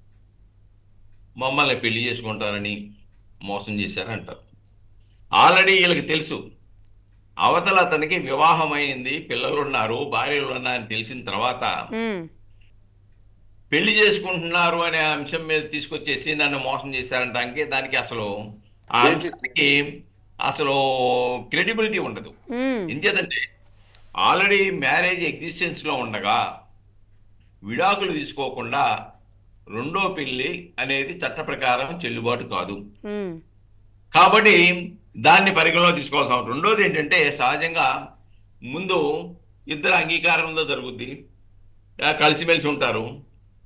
S4: మమ్మల్ని పెళ్లి చేసుకుంటారని మోసం చేశారంటారు ఆల్రెడీ వీళ్ళకి తెలుసు అవతల అతనికి వివాహం అయింది పిల్లలు ఉన్నారు భార్యలు ఉన్నారని తెలిసిన తర్వాత
S1: ఉమ్,
S4: పెళ్లి చేసుకుంటున్నారు అనే అంశం మీద తీసుకొచ్చేసి నన్ను మోసం చేశారంటానికి దానికి అసలు ఆ అంశానికి అసలు క్రెడిబిలిటీ ఉండదు
S1: ఉమ్,
S4: ఎంచేతంటే ఆల్రెడీ మ్యారేజ్ ఎగ్జిస్టెన్స్ లో ఉండగా విడాకులు తీసుకోకుండా రెండో పెళ్లి అనేది చట్ట ప్రకారం చెల్లుబాటు కాదు
S1: ఉమ్,
S4: కాబట్టి దాన్ని పరిగణలో తీసుకోవాల్సిన అవసరం. రెండోది ఏంటంటే సహజంగా ముందు ఇద్దరు అంగీకారంలో జరుగుద్ది ఆ, కలిసిమెలిసి ఉంటారు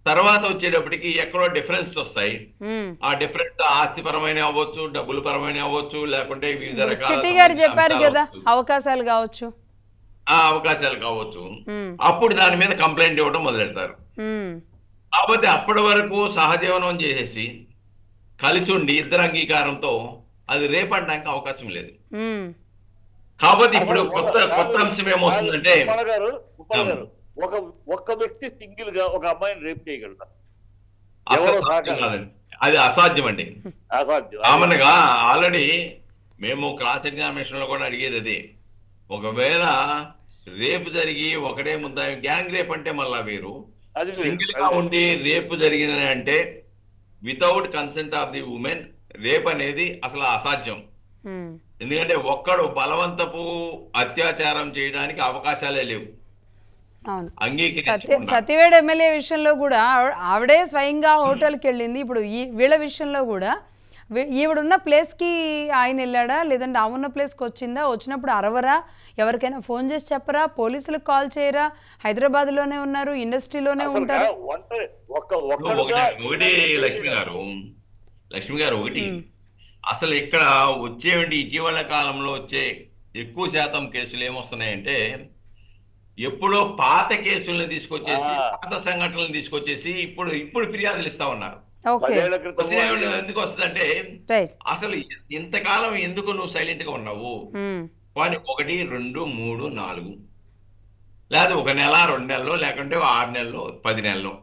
S4: తర్వాత వచ్చేటప్పటికి ఎక్కడో డిఫరెన్స్ వస్తాయి
S1: ఉమ్.
S4: ఆ డిఫరెంట్ ఆస్తిపరమైన అవ్వచ్చు డబ్బుల పరమైన అవ్వచ్చు లేకుంటే వివిధ రకాల
S1: చిట్టి గారు
S4: సంబంధిత
S1: చెప్పారు
S4: అంశాలు
S1: కదా
S4: అవ్వచ్చు.
S1: అవకాశాలు కావచ్చు
S4: ఆ అవకాశాలు కావచ్చు
S1: ఉమ్,
S4: అప్పుడు దాని మీద కంప్లైంట్ ఇవ్వడం మొదలెడతారు
S1: ఉమ్,
S4: కాకపోతే అప్పటి వరకు సహజీవనం చేసేసి కలిసి ఉండి ఇద్దరు అంగీకారంతో అది రేపడడానికి అవకాశం లేదు
S1: ఉమ్,
S4: కాబట్టి ఇప్పుడు కొత్త కొత్త అంశం ఏమొస్తుందంటే
S3: ఉప్పల గారు ఉప్పల
S4: అవును.
S3: గారు ఒక ఒక్క వ్యక్తి సింగిల్ గా ఒక అమ్మాయిని రేప్ చేయగలరా
S4: అసలు
S3: ఎవరో
S4: సాధ్యం
S3: సహకారం.
S4: కాదండి అది అసాధ్యం అండి
S3: అసాధ్యం
S4: కామన్గా ఆల్రెడీ మేము క్రాస్ ఎగ్జామినేషన్ లో కూడా అడిగేది అదే ఒకవేళ రేపు జరిగి ఒకటే ముద్ద గ్యాంగ్ రేప్ అంటే మళ్ళా వేరు
S3: అది వేరు.
S4: సింగిల్ గా ఉండి రేపు జరిగిన అంటే without consent of the women rape అనేది అసలు అసాధ్యం
S1: ఉమ్.
S4: ఎందుకంటే ఒక్కడు బలవంతపు అత్యాచారం చేయడానికి అవకాశాలే లేవు
S1: అవును సత్య
S4: అంగీకరించకుండా
S1: సత్యవేడ ఎమ్మెల్యే విషయంలో కూడా ఆవిడ- ఆవిడే స్వయంగా హోటల్కి వెళ్ళింది ఇప్పుడు ఈ వీళ్ళ విషయంలో కూడా వీ- ఈవిడున్న ప్లేస్కి ఆయన వెళ్ళాడా లేదంటే ఆ ఉన్న ప్లేస్కి వచ్చిందా వచ్చినప్పుడు అరవరా ఎవరికైనా ఫోన్ చేసి చెప్పరా పోలీసులకు కాల్ చేయరా హైదరాబాద్లోనే ఉన్నారు ఇండస్ట్రీలోనే
S3: అసలు
S1: ఉంటారు
S3: ఒంటరి ఒక్క
S4: ఇప్పుడు
S3: ఒక్కడుగా
S4: ఒకటి ఒకటి లక్ష్మి గారు లక్ష్మి గారు ఒకటి అసలు ఇక్కడ వచ్చేవంటి ఇటీవల కాలంలో వచ్చే ఎక్కువ శాతం కేసులు ఏమొస్తున్నాయంటే ఎప్పుడో పాత కేసులను తీసుకొచ్చేసి
S3: ఆ.
S4: పాత సంఘటనలు తీసుకొచ్చేసి ఇప్పుడు ఇప్పుడు ఫిర్యాదులు ఇస్తా ఉన్నారు
S1: ఓకే
S3: పదేళ్ల క్రితం
S4: వచ్చినవి ఎందుకు వస్తుందంటే
S1: రైట్
S4: అసలు ఇంతకాలం ఎందుకు నువ్వు సైలెంట్ గా ఉన్నావు వాని ఒకటి రెండు మూడు నాలుగు లేదా ఒక నెల రెండు నెలలు లేకుంటే ఆరు నెలలు పది నెలలు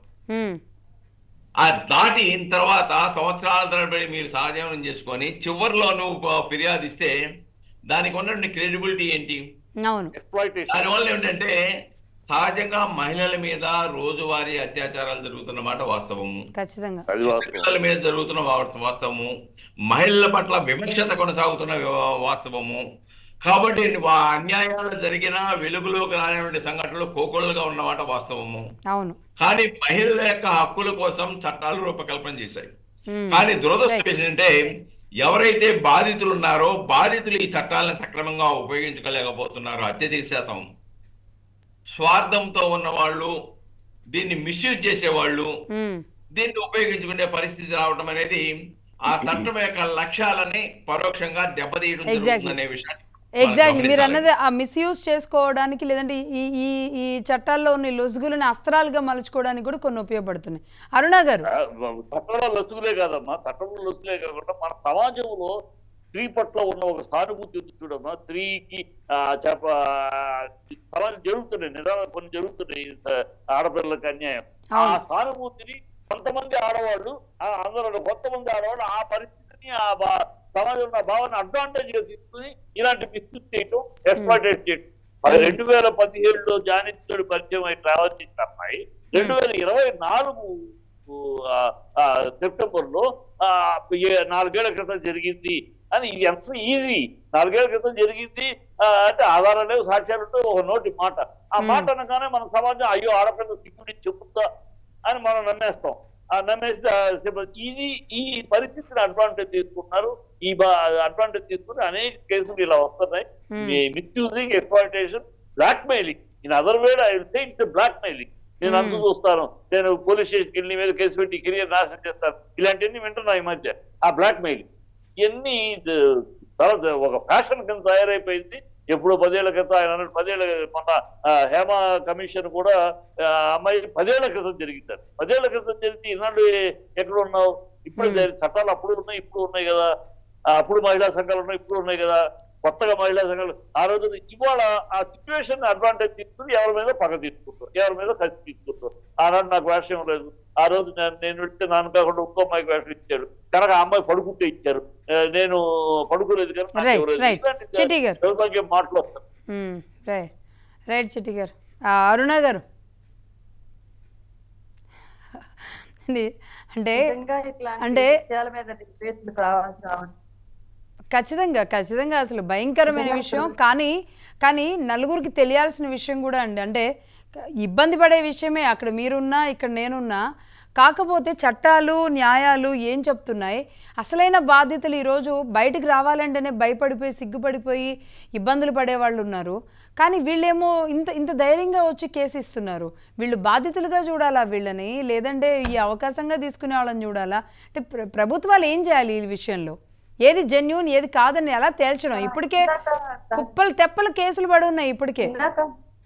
S4: ఆ దాటిన తర్వాత సంవత్సరాల తరబడి మీరు సహజీవనం చేసుకొని చివరిలో నువ్వు ప- ఫిర్యాదు ఇస్తే దానికి ఉన్నటువంటి క్రెడిబిలిటీ ఏంటి
S1: అవును
S3: ఎక్స్ప్లాయిటేషన్
S4: దానివల్ల ఏంటంటే సహజంగా మహిళల మీద రోజువారీ అత్యాచారాలు జరుగుతున్నమాట వాస్తవము
S1: ఖచ్చితంగా
S3: అది వాస్తవం.
S4: పిల్లల మీద జరుగుతున్న వా- వాస్తవము మహిళల పట్ల వివక్షత కొనసాగుతున్న వా- వాస్తవము కాబట్టి వా- అన్యాయాలు జరిగిన వెలుగులోకి రానిటువంటి సంఘటనలు కోకొల్లగా ఉన్నమాట వాస్తవము
S1: అవును
S4: కానీ మహిళల యొక్క హక్కుల కోసం చట్టాలు రూపకల్పన చేశాయి
S1: ఉమ్.
S4: కానీ దురదృష్టం ఏంటంటే ఎవరైతే బాధితులు ఉన్నారో బాధితులు ఈ చట్టాలను సక్రమంగా ఉపయోగించుకోలేకపోతున్నారో అత్యధిక శాతం స్వార్థంతో ఉన్న వాళ్ళు దీన్ని మిస్యూజ్ చేసేవాళ్ళు
S1: ఉమ్.
S4: దీన్ని ఉపయోగించుకునే పరిస్థితి రావడం అనేది ఆ చట్టం యొక్క లక్ష్యాలని పరోక్షంగా దెబ్బతీయడం
S1: Exactly.
S4: జరుగుతుందనే విషయాన్ని మనం
S1: ఎగ్జాక్ట్లీ మీరు
S4: గమనించాలి.
S1: అన్నది ఆ మిస్యూజ్ చేసుకోవడానికి లేదంటే ఈ ఈ ఈ చట్టాల్లో ఉన్న ఈ లొసుగులను అస్త్రాలుగా మలుచుకోవడానికి కూడా కొన్ని ఉపయోగపడుతున్నాయి అరుణ గారు
S3: ఆ, చట్టంలో లొసుగులే కాదమ్మా చట్టంలో లొసుగులే కాకుండా మన సమాజంలో స్త్రీ పట్ల ఉన్న ఒక సానుభూతి ఉంది చూడమ్మా స్త్రీకి ఆ, చెప్ప ఆ, సమాజం జరుగుతున్నాయి నిజాలు కొన్ని జరుగుతున్నాయి ఆ, ఆడపిల్లలకు అన్యాయం ఆ
S1: అవును.
S3: సానుభూతిని కొంతమంది ఆడవాళ్ళు ఆ, అందరూ కొంతమంది ఆడవాళ్ళు ఆ పరిస్థితిని ఆ బా- సమాజంలో ఉన్న భావాన్ని అడ్వాంటేజ్ గా తీసుకుని ఇలాంటి మిస్యూజ్ చేయటం ఎక్స్ప్లాయిటేట్ చేయటం మరి రెండు వేల పదిహేడులో జానితోడు పరిచయం అయి ట్రావెల్ చేసిన అమ్మాయి రెండు వేల ఇరవై నాలుగు సెప్టెంబర్ లో ఆ, ఏ- నాలుగేళ్ల క్రితం జరిగింది అని ఇది ఎంత ఈజీ నాలుగేళ్ల క్రితం జరిగింది ఆ, అంటే ఆధారాలు లేవు సాక్ష్యాలు ఉంటే ఒక నోటి మాట ఆ మాట అనగానే మన సమాజం అయ్యో ఆడపిల్ల సిగ్గుడి చెబుతా అని మనం నమ్మేస్తాం ఆ నమ్మేసి ఆ, చెప్ప- ఇది ఈ పరిస్థితిని అడ్వాంటేజ్ తీసుకున్నారు ఈ అడ్వాంటేజ్ తీసుకుని అనేక కేసులు ఇలా వస్తున్నాయి
S1: Hmm.
S3: Misusing exploitation blackmailing in other way I will say it's blackmailing నేను
S1: Hmm.
S3: అందుకు చూస్తాను నేను పోలీస్ స్టేషన్కి వెళ్ళి నీ మీద కేసు పెట్టి కెరియర్ నాశనం చేస్తాను ఇలాంటివన్నీ వింటున్నా ఈ మధ్య ఆ బ్లాక్ మెయిలింగ్ ఇవన్నీ ఇది తర్వాత ఒక ఫ్యాషన్ కింద తయారైపోయింది ఎప్పుడో పదేళ్ల క్రితం ఆయన అన్నట్టు పదేళ్ల మొన్న ఆ, హేమ కమిషన్ కూడా ఆ, అమ్మాయి పదేళ్ల క్రితం జరిగింది పదేళ్ల క్రితం జరిగితే ఈనాడు ఎక్కడ ఉన్నావు ఇప్పుడు
S1: Hmm.
S3: జరి- చట్టాలు అప్పుడు ఉన్నాయి ఇప్పుడు ఉన్నాయి కదా ఆ, అప్పుడు మహిళా సంఘాలు ఉన్నాయి ఇప్పుడు ఉన్నాయి కదా కొత్తగా మహిళా సంఘాలు ఆ రోజు ఇవాళ ఆ సిచ్యువేషన్ అడ్వాంటేజ్ తీసుకుని ఎవరి మీద పగ తీసుకుంటారు ఎవరి మీద కసి తీసుకుంటారు ఆనాడు నాకు వేషం లేదు ఆ రోజు నేను నేను వెళ్తే నాన్న కాకుండా ఇంకో అమ్మాయికి వేషం ఇచ్చారు కనుక ఆ అమ్మాయి పడుకుంటే ఇచ్చారు ఆ, నేను పడుకోలేదు కనుక నాకు
S1: Right,
S3: ఎవరు
S1: right.
S3: ఇలాంటి
S1: చిట్టి గారు.
S3: దౌర్భాగ్యం మాటలు వస్తాయి
S1: రైట్ రైట్ చిట్టి గారు ఆ, అరుణ గారు అండి, అంటే
S2: నిజంగా ఇట్లాంటి
S1: అంటే
S2: విషయాల మీద డిబేట్లు కావాల్సిన అవసరం
S1: ఖచ్చితంగా ఖచ్చితంగా అసలు భయంకరమైన విషయం కానీ కానీ నలుగురికి తెలియాల్సిన విషయం కూడా అండి అంటే ఇబ్బంది పడే విషయమే అక్కడ మీరున్నా ఇక్కడ నేనున్నా కాకపోతే చట్టాలు న్యాయాలు ఏం చెప్తున్నాయి అసలైన బాధ్యతలు ఈరోజు బయటికి రావాలంటేనే భయపడిపోయి సిగ్గుపడిపోయి ఇబ్బందులు పడేవాళ్ళు ఉన్నారు కానీ వీళ్ళేమో ఇంత ఇంత ధైర్యంగా వచ్చి కేసు ఇస్తున్నారు వీళ్ళు బాధితులుగా చూడాలా వీళ్ళని లేదంటే ఈ అవకాశంగా తీసుకునే వాళ్ళని చూడాలా అంటే ప్ర ప్రభుత్వాలు ఏం చేయాలి ఈ విషయంలో ఏది జెన్యున్ ఏది కాదని ఎలా తేల్చడం ఇప్పటికే కుప్పలు తెప్పలు కేసులు పడి ఉన్నాయి ఇప్పటికే
S2: ఇందాక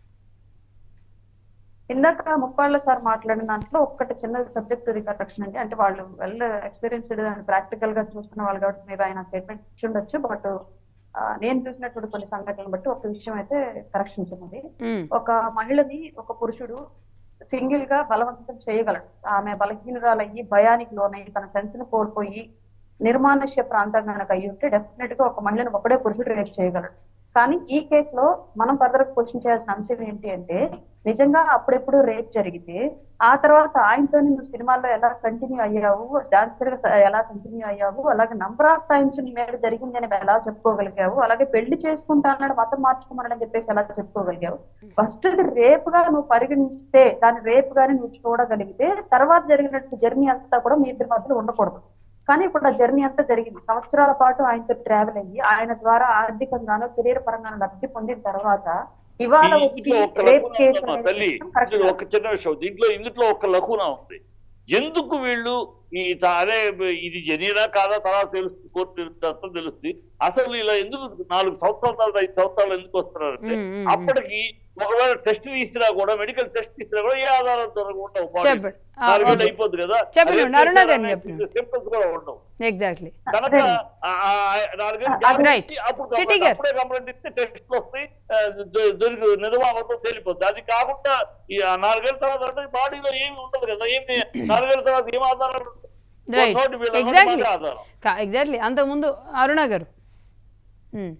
S2: ఇందాక ముప్పాళ్ళ సార్ మాట్లాడిన దాంట్లో ఒక్కటి చిన్న సబ్జెక్ట్ రికరెక్షన్ అండి అంటే వాళ్ళు వెల్ ఎక్స్పీరియన్స్డ్ అండ్ ప్రాక్టికల్ గా చూస్తున్న వాళ్ళు కాబట్టి మీరు ఆయన స్టేట్మెంట్ ఇచ్చి ఉండొచ్చు బట్ నేను చూసినటువంటి కొన్ని సంఘటనలు బట్టి ఒక విషయం అయితే కరెక్షన్ చిన్నది
S1: ఉమ్,
S2: ఒక మహిళని ఒక పురుషుడు సింగిల్ గా బలవంతం చేయగలడు ఆమె బలహీనురాలయ్యి భయానికి లోనయ్యి తన సెన్స్ ని కోల్పోయి నిర్మానుష్య ప్రాంతం కనుక అయ్యి ఉంటే డెఫినెట్ గా ఒక మహిళను ఒకడే పురుషుడు రేప్ చేయగలడు కానీ ఈ కేసులో మనం ఫర్దర్ క్వశ్చన్ చేయాల్సిన అంశం ఏంటి అంటే నిజంగా అప్పుడెప్పుడు రేప్ జరిగితే ఆ తర్వాత ఆయనతో నువ్వు సినిమాల్లో ఎలా కంటిన్యూ అయ్యావు డాన్సర్ గా స- ఎలా కంటిన్యూ అయ్యావు అలాగే నంబర్ ఆఫ్ టైమ్స్ నీ మీద జరిగింది అని ఎలా చెప్పుకోగలిగావు అలాగే పెళ్లి చేసుకుంటా అన్నాడు మతం మార్చుకున్నాడని చెప్పేసి ఎలా చెప్పుకోగలిగావు ఫస్ట్ ఇది రేప్ గా నువ్వు పరిగణిస్తే దాని రేప్ గాని నువ్వు చూడగలిగితే తర్వాత జరిగినట్టు జర్నీ అంతా కూడా మీ ఇద్దరి మధ్యలో ఉండకూడదు కానీ ఇప్పుడు ఆ జర్నీ అంతా జరిగింది సంవత్సరాల పాటు ఆయనతో ట్రావెల్ అయ్యి ఆయన ద్వారా ఆర్థికంగానో కెరీర్ పరంగానో లబ్ధి పొందిన తర్వాత ఇవాళ వచ్చి
S3: దీంట్లో ఒక
S2: రేప్
S3: లకున
S2: కేసు
S3: ఉందమ్మా
S2: అనేది
S3: తల్లి
S2: correct
S3: ఇది
S2: కాదు.
S3: ఒక చిన్న విషయం దీంట్లో ఇందులో ఒక లకున ఉంది ఎందుకు వీళ్ళు ఈ త- అరే ఇది జనీనా కాదా తర్వాత తెలుస్తుంది కోర్టు తెలుస్తుంది తెలుస్తుంది అసలు ఇలా ఎందుకు నాలుగు సంవత్సరాల తర్వాత ఐదు సంవత్సరాలు ఎందుకు వస్తున్నారంటే
S1: ఉమ్, ఉమ్, ఉమ్.
S3: అప్పటికి ఒకవేళ టెస్ట్ తీసినా కూడా మెడికల్ టెస్ట్ తీసినా కూడా ఏ ఆధారంతో ఉండవు body.
S1: చెప్పండి ఆ,
S3: నాలుగేళ్ళు
S1: ఓకే.
S3: అయిపోద్ది కదా
S1: చెప్పండి, అరుణ గారిని చెప్పండి.
S3: సింపుల్స్ కూడా ఉండవు
S1: ఎగ్జాక్ట్లీ
S3: కనుక ఆ- ఆ నాలుగేళ్ళు
S2: అది
S3: గ్యాప్
S1: రైట్.
S3: ఇచ్చి అప్పుడు
S1: చిట్టి
S3: కంప్లైంట్-
S1: గారు.
S3: అప్పుడే కంప్లైంట్ ఇస్తే టెస్ట్ వస్తాయి ఆ, దొ- దొరికి నిజమాబద్ధం తేలిపోతుంది అది కాకుండా ఈ ఆ నాలుగేళ్ల తర్వాత అంటే బాడీలో ఏమి ఉండదు కదా ఏమి నాలుగేళ్ల తర్వాత ఏం ఆధారాలు ఉంటాయి?
S1: రైట్
S3: నోటి వీళ్ళ నోటి
S1: ఎగ్జాక్ట్లీ
S3: మాటే ఆధారం
S1: ఎగ్జాక్ట్లీ అంతకుముందు అరుణ గారు ఉమ్,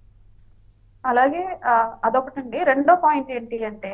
S2: అలాగే ఆ, అదొకటండి రెండో పాయింట్ ఏంటి అంటే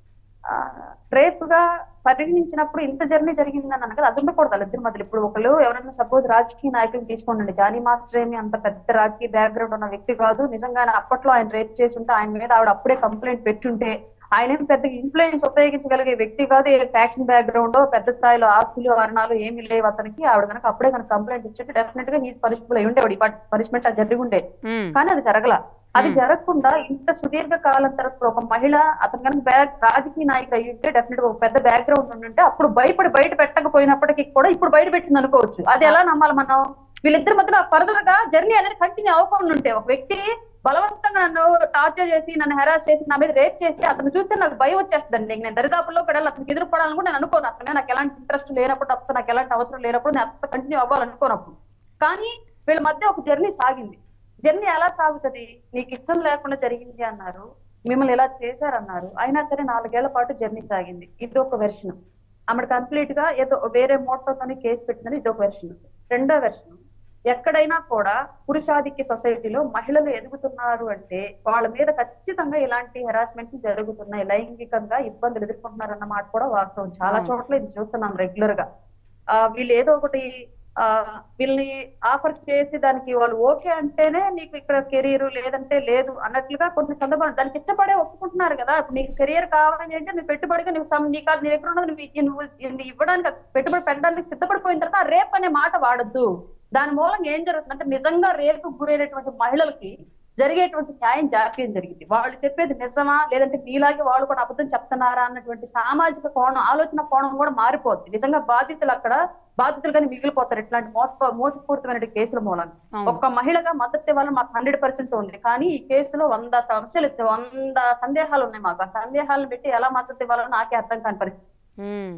S2: రేప్ గా పరిగణించినప్పుడు ఇంత జర్నీ జరిగిందని అన్నాను కదా అది ఉండకూడదు వాళ్ళిద్దరి మధ్యలో ఇప్పుడు ఒకళ్ళు ఎవరైనా సపోజ్ రాజకీయ నాయకులు తీసుకోండి జానీ మాస్టర్ ఏమి అంత పెద్ద రాజకీయ బ్యాక్గ్రౌండ్ ఉన్న వ్యక్తి కాదు నిజంగానే అప్పట్లో ఆయన రేప్ చేసి ఉంటే ఆయన మీద ఆవిడ అప్పుడే కంప్లైంట్ పెట్టుంటే ఆయన ఏం పెద్ద ఇన్ఫ్లుయెన్స్ ఉపయోగించగలిగే వ్యక్తి కాదు ఏ ఫ్యాక్షన్ బ్యాక్గ్రౌండ్ పెద్ద స్థాయిలో ఆస్తులు వర్ణాలు ఏమి లేవు అతనికి ఆవిడ కనుక అప్పుడే కనుక కంప్లైంట్ ఇచ్చింటే డెఫినెట్ గా హీస్ పనిష్బుల్ అయి ఉండేవాడు పనిష్మెంట్ అది జరిగి ఉండే
S1: ఉమ్,
S2: కానీ అది జరగల అది జరగకుండా ఇంత సుదీర్ఘ కాలం తర్వాత ఒక మహిళ అతను కనుక బ్యాక్ రాజకీయ నాయకుడు అయ్యి ఉంటే డెఫినెట్ ఒక పెద్ద బ్యాక్గ్రౌండ్ ఉంటే అప్పుడు భయపడి బయట పెట్టకపోయినప్పటికీ కూడా ఇప్పుడు బయట పెట్టింది అనుకోవచ్చు అది ఎలా నమ్మాలి మనం వీళ్ళిద్దరి మధ్యలో ఫర్దర్ గా జర్నీ అనేది కంటిన్యూ అవ్వకుండా ఉంటే ఒక వ్యక్తి బలవంతంగా నన్ను టార్చర్ చేసి నన్ను హెరాస్ చేసి నా మీద రేప్ చేసి అతను చూస్తే నాకు భయం వచ్చేస్తుందండి నేను దరిదాపుల్లో కూడా అతనికి ఎదురుపడాలని కూడా నేను అనుకోను అతను మీద నాకు ఎలాంటి ఇంట్రెస్ట్ లేనప్పుడు అతను నాకు ఎలాంటి అవసరం లేనప్పుడు నేను అతను కంటిన్యూ అవ్వాలనుకోనప్పుడు కానీ వీళ్ళ మధ్య ఒక జర్నీ సాగింది జర్నీ ఎలా సాగుతుంది నీకు ఇష్టం లేకుండా జరిగింది అన్నారు మిమ్మల్ని ఇలా చేశారన్నారు అయినా సరే నాలుగేళ్ల పాటు జర్నీ సాగింది ఇది ఒక వెర్షన్ ఆమె కంప్లీట్ గా ఏదో వేరే మోటోతోని కేసు పెట్టినది ఇది ఒక వెర్షన్ రెండో వెర్షన్ ఎక్కడైనా కూడా పురుషాధిక్య సొసైటీలో మహిళలు ఎదుగుతున్నారు అంటే వాళ్ళ మీద ఖచ్చితంగా ఇలాంటి హెరాస్మెంట్ జరుగుతున్నాయి లైంగికంగా ఇబ్బందులు ఎదుర్కొంటున్నారు అన్న మాట కూడా వాస్తవం చాలా
S1: అవును.
S2: చోట్ల ఇది చూస్తున్నాం రెగ్యులర్ గా ఆ, వీళ్ళు ఏదో ఒకటి ఆ వీళ్ళని ఆఫర్ చేసి దానికి వాళ్ళు ఓకే అంటేనే నీకు ఇక్కడ కెరీర్ లేదంటే లేదు అన్నట్లుగా కొన్ని సందర్భాలు దానికి ఇష్టపడే ఒప్పుకుంటున్నారు కదా ఇప్పుడు నీకు కెరియర్ కావాలి అంటే నువ్వు పెట్టుబడిగా నువ్వు సమ్ నీకు అది నీ దగ్గర ఉన్నది నువ్వు ఇ- నువ్వు ఇ- ఇవ్వడానికి పెట్టుబడి పెట్టడానికి సిద్ధపడిపోయిన తర్వాత ఆ రేప్ అనే మాట వాడద్దు దాని మూలంగా ఏం జరుగుతుందంటే నిజంగా రేపు గురైనటువంటి మహిళలకి జరిగేటువంటి న్యాయం జాప్యం జరిగింది వాళ్ళు చెప్పేది నిజమా లేదంటే మీలాగే వాళ్ళు కూడా అబద్ధం చెప్తున్నారా అన్నటువంటి సామాజిక కోణం ఆలోచన కోణం కూడా మారిపోద్ది నిజంగా బాధితులు అక్కడ బాధితులుగానే మిగిలిపోతారు ఇట్లాంటి మోస మోసపూరితమైన కేసుల మూలంగా
S1: అవును
S2: ఒక్క మహిళగా మద్దతు ఇవ్వాలని మాకు హండ్రెడ్ పర్సెంట్ ఉంది కానీ ఈ కేసులో వంద సమస్యలు వంద సందేహాలు ఉన్నాయి మాకు ఆ సందేహాలను పెట్టి ఎలా మద్దతు ఇవ్వాలో నాకే అర్థం కాని పరిస్థితి
S1: ఉమ్,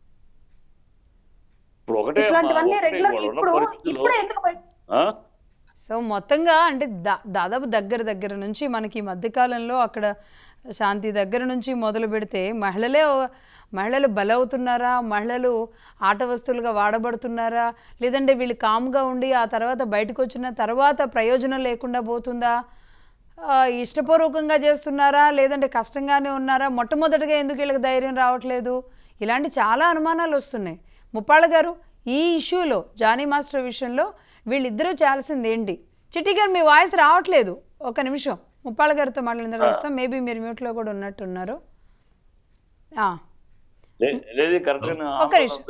S3: ఇప్పుడు ఒకటే అమ్మా,
S2: ఇట్లాంటివన్నీ
S3: ఒకటే
S2: రెగ్యులర్
S3: వాళ్ళు ఉన్న
S2: ఇప్పుడు
S3: పరిస్థితుల్లో,
S2: ఇప్పుడు ఎందుకు బయట
S3: ఆ?
S1: సో మొత్తంగా అంటే దా దాదాపు దగ్గర దగ్గర నుంచి మనకి ఈ మధ్యకాలంలో అక్కడ శాంతి దగ్గర నుంచి మొదలు పెడితే మహిళలే ఓ- మహిళలు బలవుతున్నారా మహిళలు ఆట వస్తువులుగా వాడబడుతున్నారా లేదంటే వీళ్ళు కామ్గా ఉండి ఆ తర్వాత బయటకు వచ్చిన తర్వాత ప్రయోజనం లేకుండా పోతుందా ఆ, ఇష్టపూర్వకంగా చేస్తున్నారా లేదంటే కష్టంగానే ఉన్నారా మొట్టమొదటిగా ఎందుకు వీళ్ళకి ధైర్యం రావట్లేదు ఇలాంటి చాలా అనుమానాలు వస్తున్నాయి ముప్పాళ్ళ గారు ఈ ఇష్యూలో జానీ మాస్టర్ విషయంలో వీళ్ళిద్దరూ చేయాల్సింది ఏంటి చిట్టి గారు మీ వాయిస్ రావట్లేదు ఒక నిమిషం ముప్పాళ్ళ గారితో మాట్లాడిన తర్వాత వస్తాం మేబీ మీరు మ్యూట్లో కూడా ఉన్నట్టున్నారు ఆ,
S3: లే- లేదు కరెక్ట్
S1: ఒక నిమిషం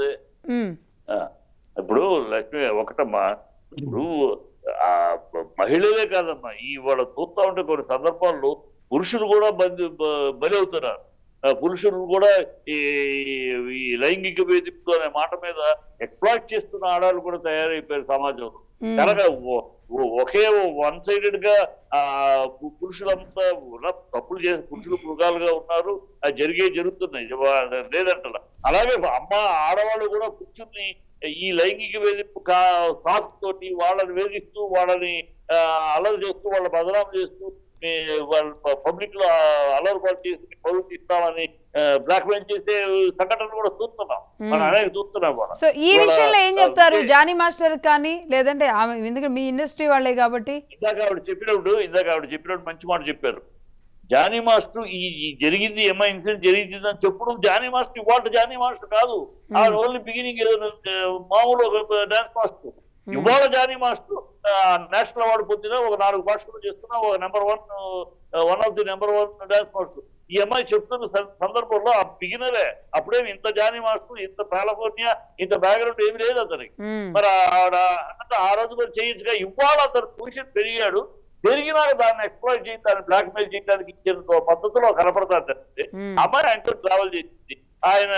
S1: ఉమ్,
S3: ఆ, ఇప్పుడు లక్ష్మి ఒకటమ్మా ఇప్పుడు ఆ మహిళలే కాదమ్మా ఈ వాళ్ళ చూస్తా ఉంటే కొన్ని సందర్భాల్లో పురుషులు కూడా బంది బ- బలి అవుతున్నారు ఆ, పురుషులు కూడా ఈ ఈ లైంగిక వేధింపు అనే మాట మీద ఎక్స్ప్లాయిట్ చేస్తున్న ఆడాలు కూడా తయారైపోయారు సమాజంలో
S1: ఉమ్,
S3: కనుక ఒ- ఒ- ఒకే వన్ సైడెడ్ గా ఆ పు- పురుషులంతా ఉన్న తప్పులు చేసి పురుషులు మృగాలుగా ఉన్నారు అది జరిగే జరుగుతున్నాయి వా- లేదంటారా అలాగే అమ్మ ఆడవాళ్ళు కూడా పురుషుల్ని ఈ లైంగిక వేధింపు కా సాకు తోటి వాళ్ళని వేధిస్తూ వాళ్ళని ఆ, అల్లరి చేస్తూ వాళ్ళ బదనాం చేస్తూ ఈ వాళ్ళ పబ్లిక్ లో అల్లరి పాలు చేసి పౌరులు ఇస్తామని బ్లాక్ మెయిల్ చేసే సంఘటనలు కూడా చూస్తున్నాం మనం అనేక చూస్తున్నాం కూడా
S1: సో ఈ
S3: వాళ్ళ,
S1: విషయంలో ఏం చెప్తారు
S3: ఆ,
S1: జానీ మాస్టర్ కానీ లేదంటే ఆమె ఎందుకంటే మీ ఇండస్ట్రీ వాళ్ళే కాబట్టి
S3: ఇందాక ఆవిడ చెప్పినప్పుడు ఇందాక ఆవిడ చెప్పినప్పుడు మంచి మాట చెప్పారు జానీ మాస్టర్ ఈ ఈ జరిగింది ఏమో ఇన్సిడెంట్ జరిగింది అని చెప్పడం జానీ మాస్టర్ ఇవాళ జానీ మాస్టర్ కాదు ఆవిడ ఓన్లీ బిగినింగ్ ఏదో ఆ, మామూలు ఒక డాన్స్ మాస్టర్ ఇవాళ జానీ మాస్టర్ నేషనల్ అవార్డు పొందిన ఒక నాలుగు భాషలు చేస్తున్న ఒక number one one of the number one dance master ఈ అమ్మాయి చెప్తున్న సం- సందర్భంలో ఆ బిగినరే అప్పుడేమి ఇంత జానీ మాస్టర్ ఇంత కాలిఫోర్నియా ఇంత బ్యాక్గ్రౌండ్ ఏమి లేదు అతనికి
S1: ఉమ్,
S3: మరి ఆవిడ అంటే ఆ రోజు కూడా చేయొచ్చుగా ఇవాళ అతను పొజిషన్ పెరిగాడు పెరిగినాక దాన్ని ఎక్స్ప్లోర్ చేసి దాన్ని బ్లాక్ మెయిల్ చేయడానికి ఇచ్చిన పద్ధతిలో కనపడతాడు తప్పితే
S1: Hmm.
S3: అమ్మాయి ఆయనతో ట్రావెల్ చేసింది ఆయన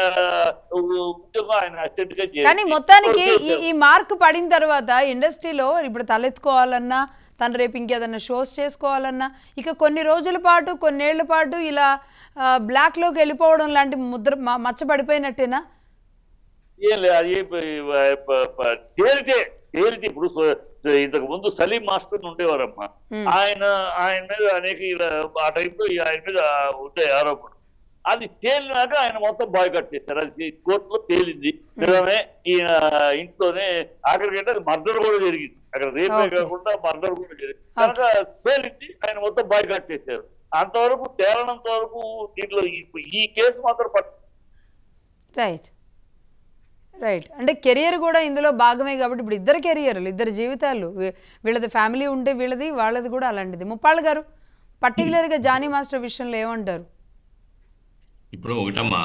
S3: ఉద్యోగం ఆయన అసిస్టెంట్ గా చేసి-
S1: కానీ మొత్తానికి ఈ
S3: చేశారు.
S1: ఈ మార్క్ పడిన తర్వాత ఇండస్ట్రీలో ఇప్పుడు తలెత్తుకోవాలన్నా తను రేపు ఇంకేదన్నా షోస్ చేసుకోవాలన్నా ఇక కొన్ని రోజుల పాటు కొన్నేళ్ల పాటు ఇలా ఆ, బ్లాక్లోకి వెళ్ళిపోవడం లాంటి ముద్ర మ- మచ్చబడిపోయినట్టేనా
S3: ఏం లేదు అది ప- ప- ప- తేలితే తేలితే ఇప్పుడు సో- ఇంతకు ముందు సలీం మాస్టర్ ఉండేవారమ్మా
S1: Hmm.
S3: ఆయన ఆయన మీద అనేక ఇలా ఆ టైంలో ఆయన మీద ఉంటాయి ఆరోపణలు అది తేలినాక ఆయన మొత్తం బాయ్ కట్ చేశారు అది కోర్టులో తేలింది నిజమే ఈయన ఇంట్లోనే ఆఖరికంటే అది మర్డర్ కూడా జరిగింది అక్కడ రేపే
S1: Okay.
S3: కాకుండా మర్డర్ కూడా జరిగింది కనుక తేలింది ఆయన మొత్తం బాయ్ కట్ చేశారు అంతవరకు తేలనంత వరకు దీంట్లో ఈ- ఈ కేసు మాత్రం పట్టు
S1: రైట్ రైట్ అంటే కెరియర్ కూడా ఇందులో భాగమే కాబట్టి ఇప్పుడు ఇద్దరు కెరియర్లు ఇద్దరు జీవితాలు వీ- వీళ్ళది ఫ్యామిలీ ఉంటే వీళ్ళది వాళ్ళది కూడా అలాంటిది ముప్పాళ్ళు గారు పర్టికులర్గా జానీ మాస్టర్ విషయంలో ఏమంటారు
S4: ఇప్పుడు ఒకటమ్మా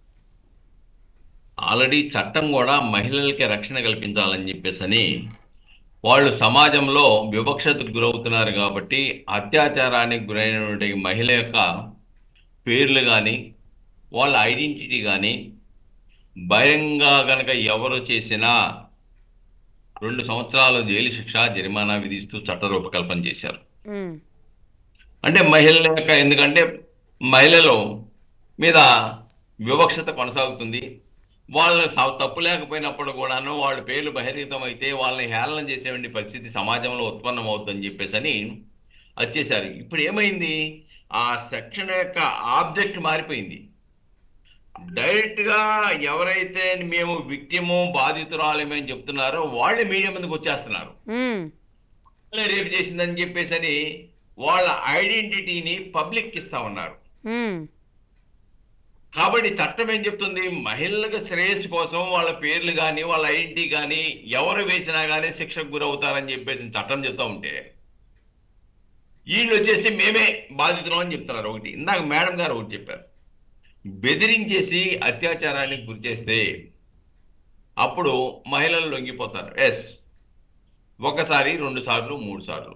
S4: ఆల్రెడీ చట్టం కూడా మహిళలకి రక్షణ కల్పించాలని చెప్పేసని వాళ్ళు సమాజంలో వివక్షతకు గురవుతున్నారు కాబట్టి అత్యాచారానికి గురైనటువంటి మహిళ యొక్క పేర్లు కానీ వాళ్ళ ఐడెంటిటీ కానీ బహిరంగ గనక ఎవరు చేసినా రెండు సంవత్సరాల జైలు శిక్ష జరిమానా విధిస్తూ చట్ట రూపకల్పన చేశారు
S1: ఉమ్,
S4: అంటే మహిళల యొక్క ఎందుకంటే మహిళలు మీద వివక్షత కొనసాగుతుంది వాళ్ళ స- తప్పు లేకపోయినప్పుడు కూడాను వాళ్ళ పేర్లు బహిర్గతం అయితే వాళ్ళని హేళన చేసేవంటి పరిస్థితి సమాజంలో ఉత్పన్నం అవుతుందని చెప్పేసి అని అది చేశారు ఇప్పుడు ఏమైంది ఆ సెక్షన్ యొక్క ఆబ్జెక్ట్ మారిపోయింది డైరెక్ట్ గా ఎవరైతే మేము విక్టిము బాధితురాలేమే అని చెప్తున్నారో వాళ్ళే మీడియా ముందుకు వచ్చేస్తున్నారు
S1: ఉమ్,
S4: వాళ్ళే రేపు చేసిందని చెప్పేసి అని వాళ్ళ ఐడెంటిటీని పబ్లిక్ ఇస్తా ఉన్నారు
S1: ఉమ్,
S4: కాబట్టి చట్టం ఏం చెప్తుంది మహిళలకు శ్రేయస్సు కోసం వాళ్ళ పేర్లు కానీ వాళ్ళ ఐడెంటిటీ కానీ ఎవరు వేసినా కానీ శిక్షకు గురవుతారని చెప్పేసి చట్టం చెప్తా ఉంటే వీళ్ళు వచ్చేసి మేమే బాధితులం అని చెప్తున్నారు ఒకటి ఇందాక మేడం గారు ఒకటి చెప్పారు బెదిరించేసి అత్యాచారానికి గురి చేస్తే అప్పుడు మహిళలు లొంగిపోతారు ఎస్ ఒకసారి రెండు సార్లు మూడు సార్లు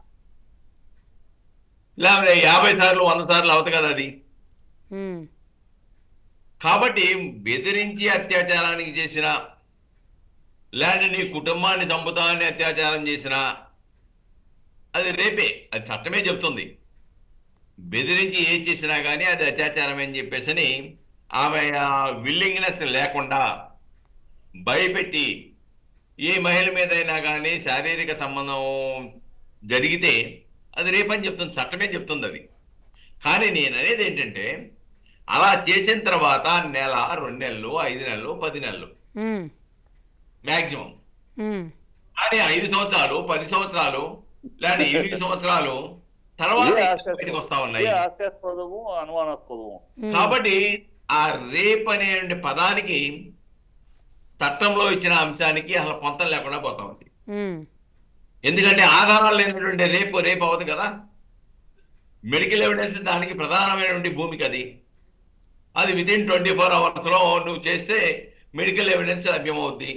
S4: లేకపోతే యాభై సార్లు వంద సార్లు అవుతుంది కదా అది
S1: ఉమ్,
S4: కాబట్టి బెదిరించి అత్యాచారానికి చేసిన లేదా నీ కుటుంబాన్ని చంపుతామని అత్యాచారం చేసిన అది రేపే అది చట్టమే చెప్తుంది బెదిరించి ఏం చేసినా కానీ అది అత్యాచారం అని చెప్పేసి ఆమె విల్లింగ్నెస్ లేకుండా భయపెట్టి ఏ మహిళ మీదైనా కానీ శారీరక సంబంధం జరిగితే అది రేపని చెప్తుంది చట్టమే చెప్తుంది అది కానీ నేను అనేది ఏంటంటే అలా చేసిన తర్వాత నెల రెండు నెలలు ఐదు నెలలు పది నెలలు
S1: ఉమ్,
S4: మాక్సిమం
S1: ఉమ్,
S4: కానీ ఐదు సంవత్సరాలు పది సంవత్సరాలు లేదా ఎనిమిది సంవత్సరాలు తర్వాత
S3: ఇదే
S4: బయటకు వస్తా ఉన్నాయి
S3: ఇదే హాస్యాస్పదము అనుమానాస్పదము
S1: ఉమ్.
S4: కాబట్టి ఆ రేప్ అనే పదానికి చట్టంలో ఇచ్చిన అంశానికి అసలు పొంతం లేకుండా పోతా ఉంది
S1: ఉమ్,
S4: ఎందుకంటే ఆధారాలు లేనటువంటి రేపు రేపు అవ్వదు కదా మెడికల్ ఎవిడెన్స్ దానికి ప్రధానమైనటువంటి భూమికి అది అది విత్ ఇన్ ట్వంటీ ఫోర్ అవర్స్లో నువ్వు చేస్తే మెడికల్ ఎవిడెన్స్ లభ్యమవుద్ది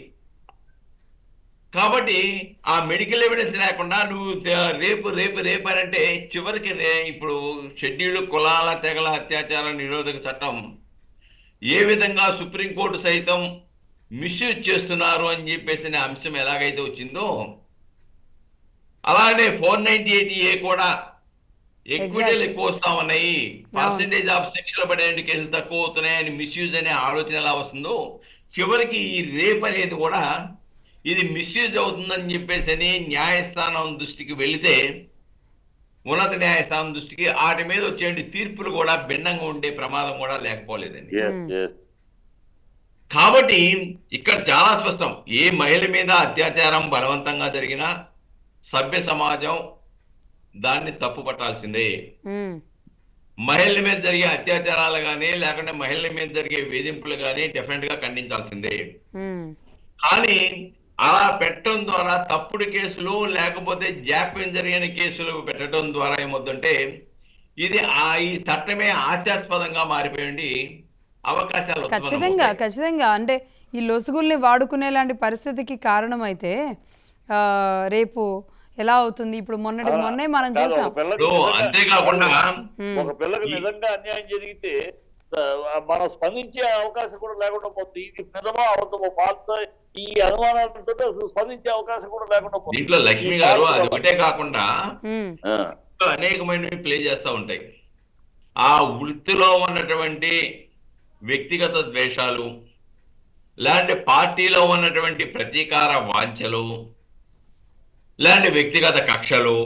S4: కాబట్టి ఆ మెడికల్ ఎవిడెన్స్ లేకుండా నువ్వు ద- రేపు రేపు రేపు అని అంటే చివరికి రే- ఇప్పుడు షెడ్యూల్ కులాల తెగల అత్యాచార నిరోధక చట్టం ఏ విధంగా సుప్రీంకోర్టు సైతం మిస్యూజ్ చేస్తున్నారు అని చెప్పేసి అనే అంశం ఎలాగైతే వచ్చిందో అలానే ఫోర్ నైన్టీ ఎయిట్ ఏ కూడా ఎక్విటీలు
S1: Exactly.
S4: ఎక్కువ వస్తా ఉన్నాయి పర్సంటేజ్ ఆఫ్ శిక్షలు పడే కేసులు తక్కువ అవుతున్నాయని మిస్యూజ్ అనే ఆలోచన ఎలా వస్తుందో చివరికి ఈ రేప్ అనేది కూడా ఇది మిస్యూజ్ అవుతుందని చెప్పేసి అని న్యాయస్థానం దృష్టికి వెళితే ఉన్నత న్యాయస్థానం దృష్టికి వాటి మీద వచ్చే తీర్పులు కూడా భిన్నంగా ఉండే ప్రమాదం కూడా లేకపోలేదండి
S3: Yes,
S1: Hmm.
S3: yes.
S4: కాబట్టి ఇక్కడ చాలా స్పష్టం ఏ మహిళ మీద అత్యాచారం బలవంతంగా జరిగినా సభ్య సమాజం దాన్ని తప్పు పట్టాల్సిందే
S1: ఉమ్,
S4: మహిళల మీద జరిగే అత్యాచారాలు కానీ లేకుంటే మహిళల మీద జరిగే వేధింపులు కానీ డెఫినెట్ గా ఖండించాల్సిందే
S1: ఉమ్,
S4: కానీ అలా పెట్టడం ద్వారా తప్పుడు కేసులు లేకపోతే జాప్యం జరిగిన కేసులు పెట్టడం ద్వారా ఏమవుతుందంటే ఇది ఆ ఈ చట్టమే హాస్యాస్పదంగా మారిపోయింది అవకాశాలు ఉత్పన్నం
S1: ఖచ్చితంగా
S4: అవుతాయి.
S1: ఖచ్చితంగా అంటే ఈ లొసుగుల్ని వాడుకునే లాంటి పరిస్థితికి కారణమైతే ఆ, రేపు ఎలా అవుతుంది ఇప్పుడు మొన్నటికి మొన్నే మనం
S3: కాదు,
S1: చూసాం
S3: ఒక పిల్లకి
S4: ఇప్పుడు
S3: నిజంగా-
S4: అంతేకాకుండా
S1: ఉమ్,
S3: ఒక పిల్లకి నిజంగా అన్యాయం జరిగితే ఆ, మనం స్పందించే అవకాశం కూడా లేకుండా పోతుంది ఇది నిజమా అబద్ధమో పాత ఈ అనుమానాలతో అసలు స్పందించే అవకాశం కూడా లేకుండా పోతుంది
S4: దీంట్లో లక్ష్మి గారు అది ఒకటే కాకుండా
S1: ఉమ్,
S3: ఆ,
S4: అనేకమైనవి ప్లే చేస్తూ ఉంటాయి ఆ వృత్తిలో ఉన్నటువంటి వ్యక్తిగత ద్వేషాలు లేదంటే పార్టీలో ఉన్నటువంటి ప్రతీకార వాంఛలు లేదంటే వ్యక్తిగత కక్షలు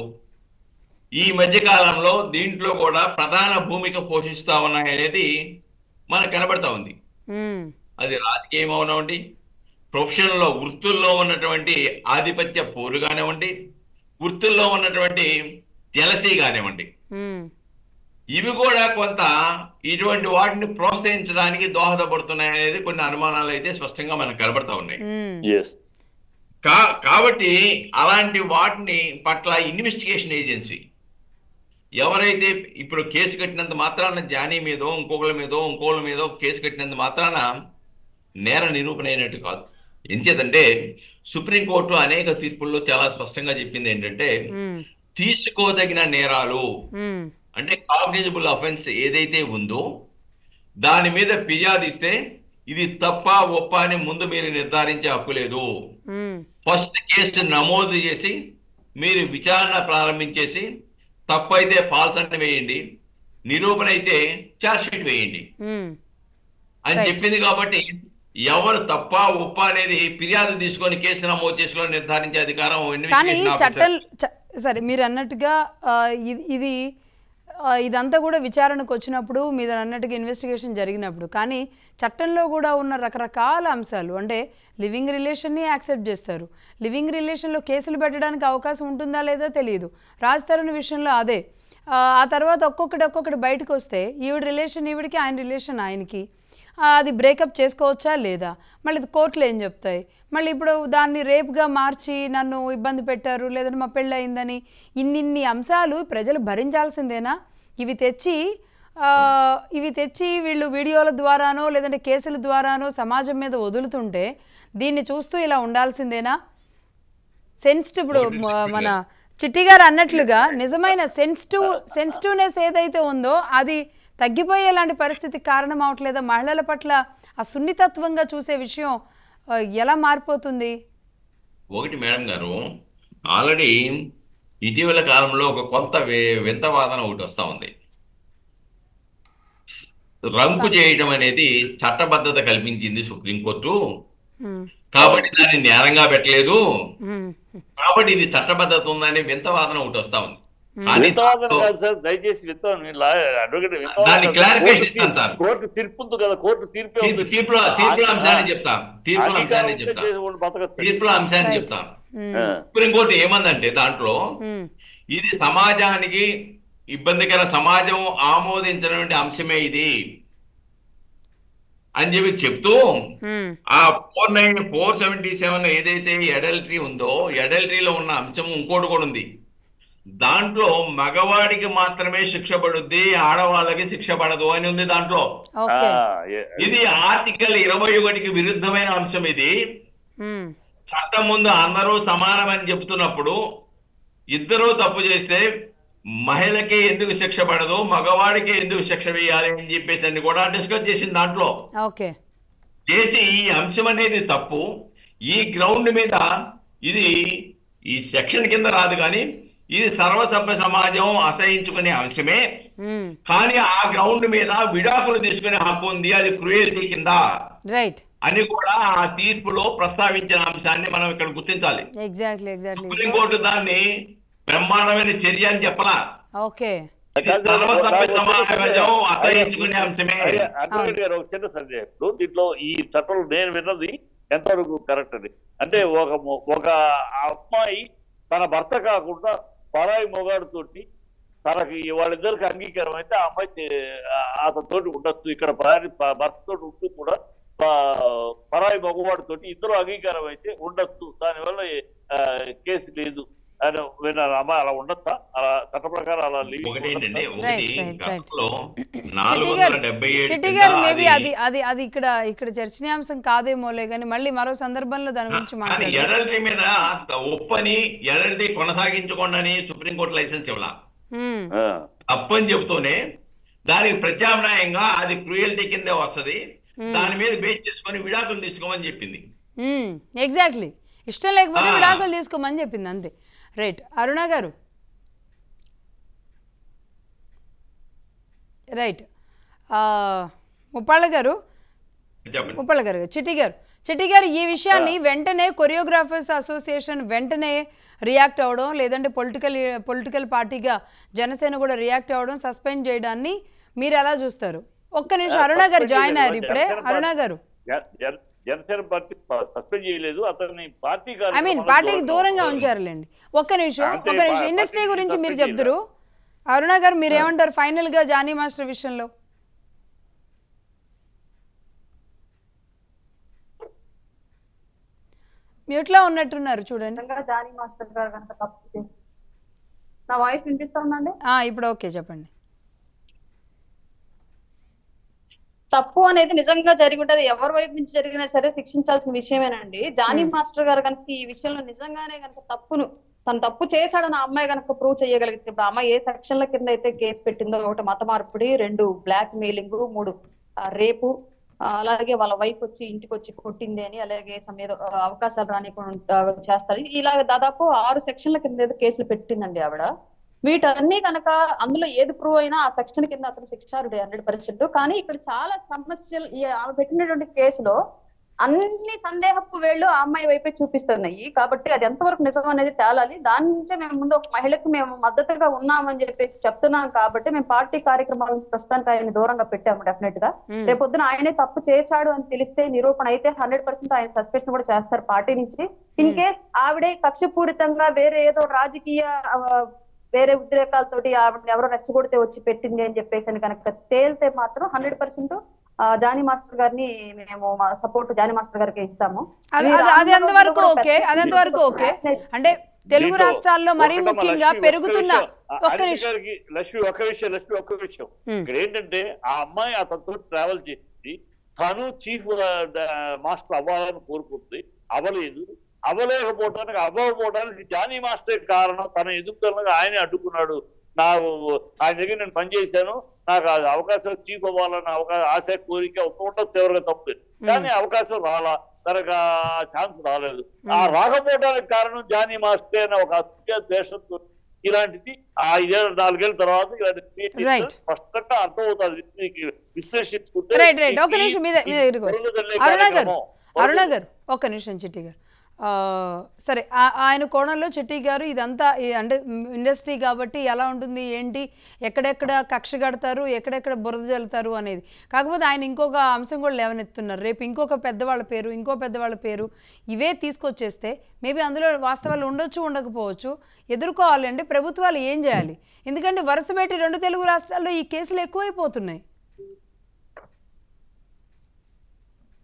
S4: ఈ మధ్య కాలంలో దీంట్లో కూడా ప్రధాన భూమిక పోషిస్తా ఉన్నాయి అనేది మనకు కనబడతా ఉంది
S1: ఉమ్,
S4: అది రాజకీయం అవనివ్వండి ప్రొఫెషన్లో వృత్తుల్లో ఉన్నటువంటి ఆధిపత్య పోరు కానివ్వండి వృత్తుల్లో ఉన్నటువంటి జలసీ కానివ్వండి
S1: ఉమ్,
S4: ఇవి కూడా కొంత ఇటువంటి వాటిని ప్రోత్సహించడానికి దోహదపడుతున్నాయి అనేది కొన్ని అనుమానాలు అయితే స్పష్టంగా మనకు కనబడతా ఉన్నాయి
S1: ఉమ్,
S3: yes.
S4: కా కాబట్టి అలాంటి వాటిని పట్ల ఇన్వెస్టిగేషన్ ఏజెన్సీ ఎవరైతే ఇప్పుడు కేసు కట్టినంత మాత్రాన జానీ మీదో ఇంకొకరి మీదో ఇంకోళ్ళ మీదో కేసు కట్టినంత మాత్రాన నేర నిరూపణ అయినట్టు కాదు ఎంచేతంటే సుప్రీంకోర్టు అనేక తీర్పుల్లో చాలా స్పష్టంగా చెప్పింది ఏంటంటే
S1: ఉమ్,
S4: తీసుకోదగిన నేరాలు
S1: ఉమ్,
S4: అంటే కాగ్నిజబుల్ అఫెన్స్ ఏదైతే ఉందో దాని మీద ఫిర్యాదు ఇస్తే ఇది తప్ప ఒప్ప అని ముందు మీరు నిర్ధారించే హక్కు లేదు
S1: ఉమ్,
S4: ఫస్ట్ కేసు నమోదు చేసి మీరు విచారణ ప్రారంభించేసి తప్పైతే ఫాల్స్ అని వేయండి నిరూపణ అయితే ఛార్జ్ షీట్ వేయండి
S1: ఉమ్.
S4: అని
S1: Right.
S4: చెప్పింది కాబట్టి ఎవరు తప్ప ఉప్ప అనేది ఫిర్యాదు తీసుకొని కేసు నమోదు చేసుకొని నిర్ధారించే అధికారం
S1: కానీ
S4: investigation officer.
S1: చట్టం చ- సరే మీరు అన్నట్టుగా ఆ, ఇది ఇది ఆ, ఇదంతా కూడా విచారణకు వచ్చినప్పుడు మీరు అన్నట్టుగా ఇన్వెస్టిగేషన్ జరిగినప్పుడు కానీ చట్టంలో కూడా ఉన్న రకరకాల అంశాలు అంటే లివింగ్ రిలేషన్ని యాక్సెప్ట్ చేస్తారు లివింగ్ రిలేషన్లో కేసులు పెట్టడానికి అవకాశం ఉంటుందా లేదా తెలియదు రాజ్ తరుణ్ విషయంలో అదే ఆ, ఆ తర్వాత ఒక్కొక్కటి ఒక్కొక్కటి బయటకు వస్తే ఈవిడ రిలేషన్ ఈవిడికి ఆయన రిలేషన్ ఆయనకి ఆ, అది బ్రేకప్ చేసుకోవచ్చా లేదా మళ్ళీ ఇది కోర్టులు ఏం చెప్తాయి మళ్ళీ ఇప్పుడు దాన్ని రేపుగా మార్చి నన్ను ఇబ్బంది పెట్టారు లేదంటే మా పెళ్ళి అయిందని ఇన్నిన్ని అంశాలు ప్రజలు భరించాల్సిందేనా ఇవి తెచ్చి ఆ, ఇవి తెచ్చి వీళ్ళు వీడియోల ద్వారానో లేదంటే కేసుల ద్వారానో సమాజం మీద వదులుతుంటే దీన్ని చూస్తూ ఇలా ఉండాల్సిందేనా సెన్సిటివ్ ఇప్పుడు మ- మన చిట్టి గారు అన్నట్లుగా నిజమైన సెన్సిటివ్ సెన్సిటివ్నెస్ ఏదైతే ఉందో అది తగ్గిపోయేలాంటి పరిస్థితికి కారణం అవట్లేదా మహిళల పట్ల ఆ సున్నితత్వంగా చూసే విషయం ఆ, ఎలా మారిపోతుంది
S4: ఒకటి మేడం గారు ఆల్రెడీ ఇటీవల కాలంలో ఒక కొత్త వే- వింత వాదన ఒకటి వస్తా ఉంది రంకు చేయడం అనేది చట్టబద్ధత కల్పించింది సుప్రీంకోర్టు
S1: ఉమ్,
S4: కాబట్టి దాన్ని నేరంగా పెట్టలేదు
S1: ఉమ్,
S4: కాబట్టి ఇది చట్టబద్ధత ఉందనే వింత వాదన ఒకటి వస్తా ఉంది కానీ
S3: విత్తవాదం కాదు సార్ దయచేసి విత్తనం అడ్వకేట్
S4: దాన్ని clarification ఇస్తాను సార్.
S3: కోర్టు తీర్పు ఉంది కదా కోర్టు తీర్పే
S4: తీర్పు-
S3: ఉంది.
S4: తీర్పులో తీర్పుల
S3: ఆ-
S4: అంశాన్ని చెప్తాను తీర్పుల
S3: అధికారం
S4: అంశాన్ని
S3: ఉంటే
S4: చెప్తాను
S3: చేసి ఉండి బతకచ్చు.
S4: తీర్పుల అంశాన్ని
S1: Right.
S4: చెప్తాను
S1: ఉమ్,
S3: ఆ.
S4: సుప్రీంకోర్టు ఏమందంటే దాంట్లో
S1: ఉమ్,
S4: ఇది సమాజానికి ఇబ్బందికర సమాజం ఆమోదించినటువంటి అంశమే ఇది అని చెప్పి చెప్తూ
S1: ఉమ్,
S4: ఆ four nine four seventy seven ఏదైతే ఎడల్టరీ ఉందో ఎడల్టరీలో ఉన్న అంశం ఇంకోటి కూడా ఉంది దాంట్లో మగవాడికి మాత్రమే శిక్ష పడుద్ది ఆడవాళ్ళకి శిక్ష పడదు అని ఉంది దాంట్లో
S1: ఓకే
S3: ఆ, ఏ-
S4: ఇది ఆర్టికల్ ఇరవై ఒకటికి విరుద్ధమైన అంశం ఇది
S1: మ్మ్.
S4: చట్టం ముందు అందరూ సమానమని చెబుతున్నప్పుడు ఇద్దరూ తప్పు చేస్తే మహిళకి ఎందుకు శిక్ష పడదు మగవాడికి ఎందుకు శిక్ష వేయాలి అని చెప్పేసి అని కూడా డిస్కస్ చేసింది దాంట్లో
S1: ఓకే
S4: చేసి ఈ అంశం అనేది తప్పు ఈ గ్రౌండ్ మీద ఇది ఈ సెక్షన్ కింద రాదు కానీ ఇది సర్వసభ్య సమాజం అసహించుకునే అంశమే
S1: మ్మ్.
S4: కానీ ఆ గ్రౌండ్ మీద విడాకులు తీసుకునే హక్కు ఉంది అది క్రూయల్టీ కింద
S1: రైట్
S4: అని కూడా ఆ తీర్పులో ప్రస్తావించిన అంశాన్ని మనం ఇక్కడ గుర్తించాలి
S1: ఎగ్జాక్ట్లీ ఎగ్జాక్ట్లీ
S4: సుప్రీంకోర్టు దాన్ని బ్రహ్మాండమైన చర్య అని చెప్పలా
S1: ఓకే
S4: ఇది సర్వసభ్య సమాజం అసహించుకునే అంశమే
S3: అయ్యా, అడ్వకేట్ గారు ఒక చిన్న సందేహం ఇప్పుడు దీంట్లో ఈ చట్టంలో నేను విన్నది ఎంతవరకు కరెక్ట్ అని అంటే ఒక మొ- ఒక అమ్మాయి తన భర్త కాకుండా పరాయి మొగాడుతోటి తనకి వాళ్ళిద్దరికి అంగీకారం అయితే ఆ అమ్మాయి తే- ఆ- అతనితోటి ఉండొచ్చు ఇక్కడ పరాయి భర్తతోటి ఉంటూ కూడా ప- పరాయి మగవాడితోటి ఇద్దరు అంగీకారం అయితే ఉండొచ్చు దానివల్ల ఆ, కేసు లేదు అని విన్నాను అమ్మ అలా ఉండొచ్చా అలా చట్ట ప్రకారం అలా లీవ్
S4: ఒకటి ఏంటంటే
S1: Right,
S4: ఒకటి
S1: right, right.
S4: గతంలో నాలుగు
S1: చిట్టి
S4: వందల
S1: గారు
S4: డెబ్బై ఏడు
S1: చిట్టి
S4: కింద
S1: గారు మేబీ
S4: అది-
S1: అది అది అది ఇక్కడ ఇక్కడ చర్చనీయాంశం కాదేమోలే కానీ మళ్ళీ మరో సందర్భంలో దాని గురించి
S4: కానీ
S1: మాట్లాడారు
S4: ఎడల్టీ మీద ఒప్పని ఎడల్టీ కొనసాగించకుండా అని సుప్రీంకోర్టు లైసెన్స్ ఇవ్వాల
S1: మ్మ్.
S3: ఆ.
S4: తప్పని చెబుతూనే దానికి ప్రత్యామ్నాయంగా అది క్రూయల్టీ కిందే వస్తది దాని మీద బేస్ చేసుకొని విడాకులు తీసుకోమని చెప్పింది
S1: మ్మ్. ఎగ్జాక్ట్లీ ఇష్టం లేకపోతే
S4: ఆ.
S1: విడాకులు తీసుకోమని చెప్పింది అంతే రైట్ అరుణ గారు రైట్ ఆ, ముప్పాళ్ళ గారు
S4: చెప్పండి
S1: ముప్పళ్ళ గారు చిట్టి గారు చిట్టి గారు ఈ విషయాన్ని వెంటనే కొరియోగ్రాఫర్స్ అసోసియేషన్ వెంటనే రియాక్ట్ అవ్వడం లేదంటే పొలిటికల్ పొలిటికల్ పార్టీగా జనసేన కూడా రియాక్ట్ అవ్వడం సస్పెండ్ చేయడాన్ని మీరు ఎలా చూస్తారు ఒక్క నిమిషం అరుణ గారు జాయిన్ అయ్యారు ఇప్పుడే అరుణ గారు
S3: జన- జన- జనసేన పార్టీ సస్పెండ్ చేయలేదు అతన్ని పార్టీ
S1: ఐ మీన్ పార్టీకి దూరంగా ఉంచారులేండి ఒక్క నిమిషం
S3: అంతే,
S1: ఒక్క నిమిషం
S3: పా-
S1: ఇండస్ట్రీ
S3: పార్టీకి
S1: గురించి మీరు
S3: suspend
S1: చెప్తారు అరుణ గారు మీరు ఏమంటారు ఫైనల్ గా జానీ మాస్టర్ విషయంలో మ్యూట్ లో ఉన్నట్టున్నారు చూడండి
S2: నిజంగా జానీ మాస్టర్ గారు కనుక తప్పు చేస్తే నా వాయిస్ వినిపిస్తుందండి
S1: ఆ, ఇప్పుడు ఓకే చెప్పండి
S2: తప్పు అనేది నిజంగా జరిగి ఉంటది ఎవరి వైపు నుంచి జరిగినా సరే శిక్షించాల్సిన విషయమేనండి జానీ మాస్టర్ గారు కనుక ఈ విషయంలో నిజంగానే కనుక తప్పును తను తప్పు చేశాడని ఆ అమ్మాయి కనుక ప్రూవ్ చేయగలిగితే ఇప్పుడు ఆ అమ్మాయి ఏ సెక్షన్ల కింద అయితే కేసు పెట్టిందో ఒకటి మత మార్పిడి రెండు బ్లాక్ మెయిలింగ్ మూడు ఆ, రేపు ఆ, అలాగే వాళ్ళ వైఫ్ వచ్చి ఇంటికి వచ్చి కొట్టింది అని అలాగే some ఏదో ఆ, అవకాశాలు రానికుండా చేస్తారు ఇలాగ దాదాపు ఆరు సెక్షన్ల కింద ఏదో కేసులు పెట్టిందండి ఆవిడ వీటన్ని కనుక అందులో ఏది ప్రూవ్ అయినా ఆ సెక్షన్ కింద అతను శిక్షారుడే హండ్రెడ్ పర్సెంట్ కానీ ఇక్కడ చాలా సమస్యలు ఈ ఆమె పెట్టినటువంటి కేసులో అన్ని సందేహపు వేళ్ళు ఆ అమ్మాయి వైపే చూపిస్తున్నాయి కాబట్టి అది ఎంతవరకు నిజం అనేది తేలాలి దాని నుంచే మేము ముందు ఒక మహిళకు మేము మద్దతుగా ఉన్నామని చెప్పేసి చెప్తున్నాం కాబట్టి మేము పార్టీ కార్యక్రమాల నుంచి ప్రస్తుతానికి ఆయన దూరంగా పెట్టాము డెఫినెట్ గా
S1: మ్మ్.
S2: రేపొద్దున ఆయనే తప్పు చేశాడు అని తెలిస్తే నిరూపణ అయితే హండ్రెడ్ పర్సెంట్ ఆయన సస్పెన్షన్ కూడా చేస్తారు పార్టీ నుంచి ఇన్ కేస్ ఆవిడే కక్షపూరితంగా వేరే ఏదో రాజకీయ ఆ, వేరే ఉద్రేకాలతోటి ఆవిడ ఎవరో రెచ్చగొడితే వచ్చి పెట్టింది అని చెప్పేసి అని కనుక తేలితే మాత్రం హండ్రెడ్ పర్సెంట్ జానీ మాస్టర్ గారిని మేము సపోర్ట్ జానీ మాస్టర్ గారికి ఇస్తాము
S1: అది
S2: ఈ
S1: అది- అది
S2: రానున్న
S1: ఎంతవరకు
S2: రోజుల్లో
S1: ఓకే
S2: కూడా
S1: అది ఎంతవరకు ఓకే
S2: పెద్ద-
S1: అంటే తెలుగు
S3: దీంట్లో
S1: రాష్ట్రాల్లో మరీ
S3: ఒకటమ్మ
S1: ముఖ్యంగా
S3: లక్ష్మి,
S1: పెరుగుతున్న
S3: ఒక్క విషయం. ఆ,
S1: ఒక్క
S3: అనిత
S1: నిమిషం
S3: గారికి లక్ష్మి ఒక్క విషయం లక్ష్మి ఒక్క విషయం
S1: ఉమ్.
S3: ఇక్కడ ఏంటంటే ఆ అమ్మాయి అతనితో ట్రావెల్ చేసి తను చీఫ్ మాస్టర్ అవ్వాలని కోరుకుంది అవ్వలేదు అవ్వలేకపోవడానికి అవ్వకపోవడానికి జానీ మాస్టర్ కారణం తన ఎదుగుదలకు ఆయనే అడ్డుకున్నాడు నాకు ఆయన దగ్గర నేను పనిచేశాను నాకు ఆ అవకాశం చీఫ్ అవ్వాలన్న అవకాశం ఆశ కోరిక ఉండదు చివరిగా తప్పు కానీ అవకాశం రాలా తనకు ఆ ఛాన్స్ రాలేదు ఆ రాకపోవడానికి కారణం జానీ మాస్టర్ అనే ఒక అత్య దేశంతో ఇలాంటిది ఆ ఐదేళ్ళు నాలుగేళ్ల తర్వాత ఇలాంటి create
S1: Right.
S3: చేస్తే స్పష్టంగా అర్థమవుతుంది మీకు విశ్లేషించుకుంటే
S1: రైట్ రైట్ ఒక
S3: ఈ-
S1: నిమిషం మీద
S3: ఈ
S1: మీద ఇరుగు వస్తా.
S3: పొరుగుదొల్లే
S1: అరుణ గారు
S3: కార్యక్రమం,
S1: అరుణ గారు ఒక్క నిమిషం చిట్టి గారు ఆ, సరే ఆ- ఆయన కోణంలో చిట్టి గారు ఇదంతా ఈ అంటే ఇండస్ట్రీ కాబట్టి ఎలా ఉంటుంది ఏంటి ఎక్కడెక్కడ కక్ష కడతారు ఎక్కడెక్కడ బురద జల్లుతారు అనేది కాకపోతే ఆయన ఇంకొక అంశం కూడా లేవనెత్తున్నారు రేపు ఇంకొక పెద్దవాళ్ళ పేరు ఇంకో పెద్దవాళ్ళ పేరు ఇవే తీసుకొచ్చేస్తే మేబీ అందులో వాస్తవాలు ఉండొచ్చు ఉండకపోవచ్చు ఎదుర్కోవాలి అంటే ప్రభుత్వాలు ఏం చేయాలి ఎందుకంటే వరుస పెట్టి రెండు తెలుగు రాష్ట్రాల్లో ఈ కేసులు ఎక్కువైపోతున్నాయి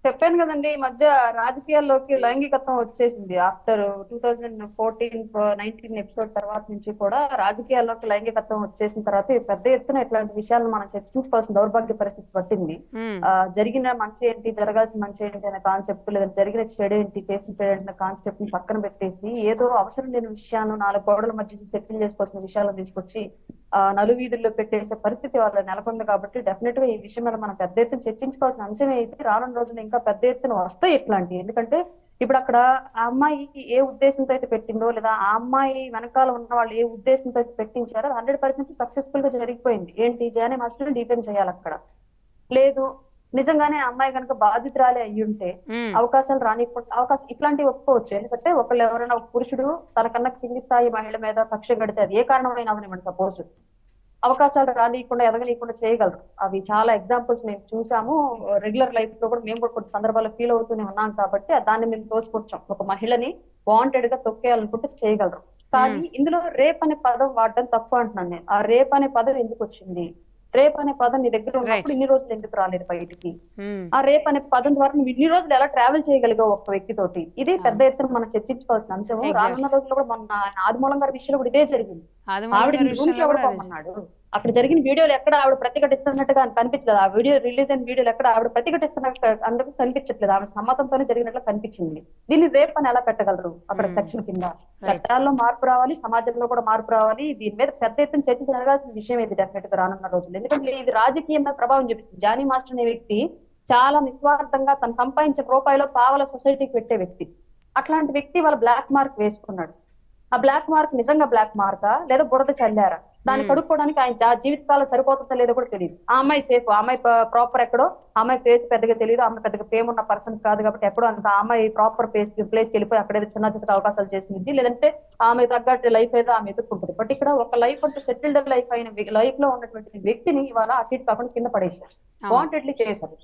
S2: చెప్పాను కదండి ఈ మధ్య రాజకీయాల్లోకి లైంగికత్వం వచ్చేసింది after two thousand fourteen nineteen episode తర్వాత నుంచి కూడా రాజకీయాల్లోకి లైంగికత్వం వచ్చేసిన తర్వాత ఈ పెద్ద ఎత్తున ఇట్లాంటి విషయాలను మనం చర్చించుకోవాల్సిన దౌర్భాగ్య పరిస్థితి పట్టింది
S1: ఉమ్,
S2: ఆ, జరిగిన మంచి ఏంటి జరగాల్సిన మంచి ఏంటి అనే కాన్సెప్ట్ లేదంటే జరిగిన చెడు ఏంటి చేసిన చెడు ఏంటి అనే కాన్సెప్ట్ ని పక్కన పెట్టేసి ఏదో అవసరం లేని విషయాలు నాలుగు గోడల మధ్య సెటిల్ చేసుకోవాల్సిన విషయాలను తీసుకొచ్చి ఆ నలువీధుల్లో పెట్టేసే పరిస్థితి వాళ్ళ నెలకొంది కాబట్టి డెఫినెట్ గా ఈ విషయం మీద మనం పెద్ద ఎత్తున చర్చించుకోవాల్సిన అంశం అయితే రానున్న రోజున ఇంకా పెద్ద ఎత్తున వస్తాయి ఇట్లాంటివి ఎందుకంటే ఇప్పుడు అక్కడ ఆ అమ్మాయి ఏ ఉద్దేశంతో అయితే పెట్టిందో లేదా ఆ అమ్మాయి వెనకాల ఉన్న వాళ్ళు ఏ ఉద్దేశంతో అయితే పెట్టించారో అది హండ్రెడ్ పర్సెంట్ సక్సెస్ఫుల్ గా జరిగిపోయింది ఏంటి జానీ మాస్టర్ డిపెండ్ చేయాలి అక్కడ లేదు నిజంగానే ఆ అమ్మాయి కనుక బాధితురాలే అయ్యి ఉంటే
S1: ఉమ్,
S2: అవకాశాలు రానికుండా అవకాశం ఇట్లాంటివి ఒప్పుకోవచ్చు ఎందుకంటే ఒకళ్ళు ఎవరైనా ఒక పురుషుడు తనకన్నా కింది స్థాయి మహిళ మీద కక్ష కడితే అది ఏ కారణమైనా అవనివ్వండి సపోజ్ అవకాశాలు రానియకుండా ఎదగనీయకుండా చేయగలరు అవి చాలా ఎగ్జాంపుల్స్ మేము చూసాము రెగ్యులర్ లైఫ్ లో కూడా మేము కూడా కొన్ని సందర్భాల్లో ఫీల్ అవుతూనే ఉన్నాం కాబట్టి దాన్ని మేము తోసిపుచ్చాం ఒక మహిళని వాంటెడ్ గా తొక్కేయాలనుకుంటే చేయగలరు కానీ ఇందులో రేప్ అనే పదం వాడడం తప్పు అంటున్నాను నేను ఆ రేప్ అనే పదం ఎందుకు వచ్చింది రేప్ అనే పదం నీ దగ్గర ఉన్నప్పుడు ఇన్ని రోజులు ఎందుకు రాలేదు బయటికి
S1: ఉమ్,
S2: ఆ రేప్ అనే పదం ద్వారా నువ్వు ఇన్ని రోజులు ఎలా ట్రావెల్ చేయగలిగావు ఒక వ్యక్తితోటి ఇది పెద్ద ఎత్తున మనం చర్చించుకోవాల్సిన అంశం
S1: Exactly.
S2: రానున్న రోజుల్లో కూడా మన ఆదిమూలం గారి విషయంలో కూడా ఇదే జరిగింది
S1: అది
S2: ఆవిడ
S1: మొదటి
S2: రూమ్
S1: విషయంలో
S2: లో
S1: కూడా
S2: కూడా
S1: అదే
S2: పొమ్మన్నాడు అక్కడ జరిగిన వీడియోలు ఎక్కడ ఆవిడ ప్రతిఘటిస్తున్నట్టుగా కనిపించలేదు ఆ వీడియో రిలీజ్ అయిన వీడియోలు ఎక్కడ ఆవిడ ప్రతిఘటిస్తున్నట్టు అందుకు కనిపించట్లేదు ఆవిడ సమ్మతంతోనే జరిగినట్లు కనిపించింది దీన్ని రేప్ అని ఎలా పెట్టగలరు అక్కడ
S1: Hmm.
S2: సెక్షన్ కింద చట్టాల్లో మార్పు రావాలి సమాజంలో కూడా మార్పు రావాలి దీని మీద పెద్ద ఎత్తున చర్చ జరగాల్సిన విషయం ఇది డెఫినెట్ గా రానున్న రోజులు ఎందుకంటే ఇది రాజకీయం మీద ప్రభావం చూపిస్తుంది జానీ మాస్టర్ అనే వ్యక్తి చాలా నిస్వార్థంగా తను సంపాదించిన రూపాయలో పావల సొసైటీకి పెట్టే వ్యక్తి అట్లాంటి వ్యక్తి వాళ్ళ బ్లాక్ మార్క్ వేసుకున్నాడు ఆ బ్లాక్ మార్క్ నిజంగా బ్లాక్ మార్కా లేదా బురద చల్లారా దాన్ని
S1: Hmm.
S2: కడుక్కోవడానికి ఆయన జా- జీవితకాలం సరిపోతుందో లేదో కూడా తెలియదు ఆ అమ్మాయి సేఫ్ ఆ అమ్మాయి ప్రాపర్ ఎక్కడో ఆ అమ్మాయి ఫేస్ పెద్దగా తెలియదు ఆ అమ్మాయి పెద్దగా ఫేమ్ ఉన్న పర్సన్ కాదు కాబట్టి ఎక్కడో అంత ఆ అమ్మాయి ప్రాపర్ ప్లేస్ ప్లేస్ కి వెళ్ళిపోయి అక్కడ ఏదో చిన్న చిన్న అవకాశాలు చేసింది లేదంటే ఆమె తగ్గట్టు లైఫ్ ఏదో ఆమె ఎదుర్కొంటుంది బట్ ఇక్కడ ఒక లైఫ్ అంటూ సెటిల్డ్ లైఫ్ అయిన లైఫ్ లో ఉన్నటువంటి వ్యక్తిని ఇవాళ అటు ఇటు కాకుండా కింద పడేశారు
S1: అవును.
S2: వాంటెడ్లీ చేశారు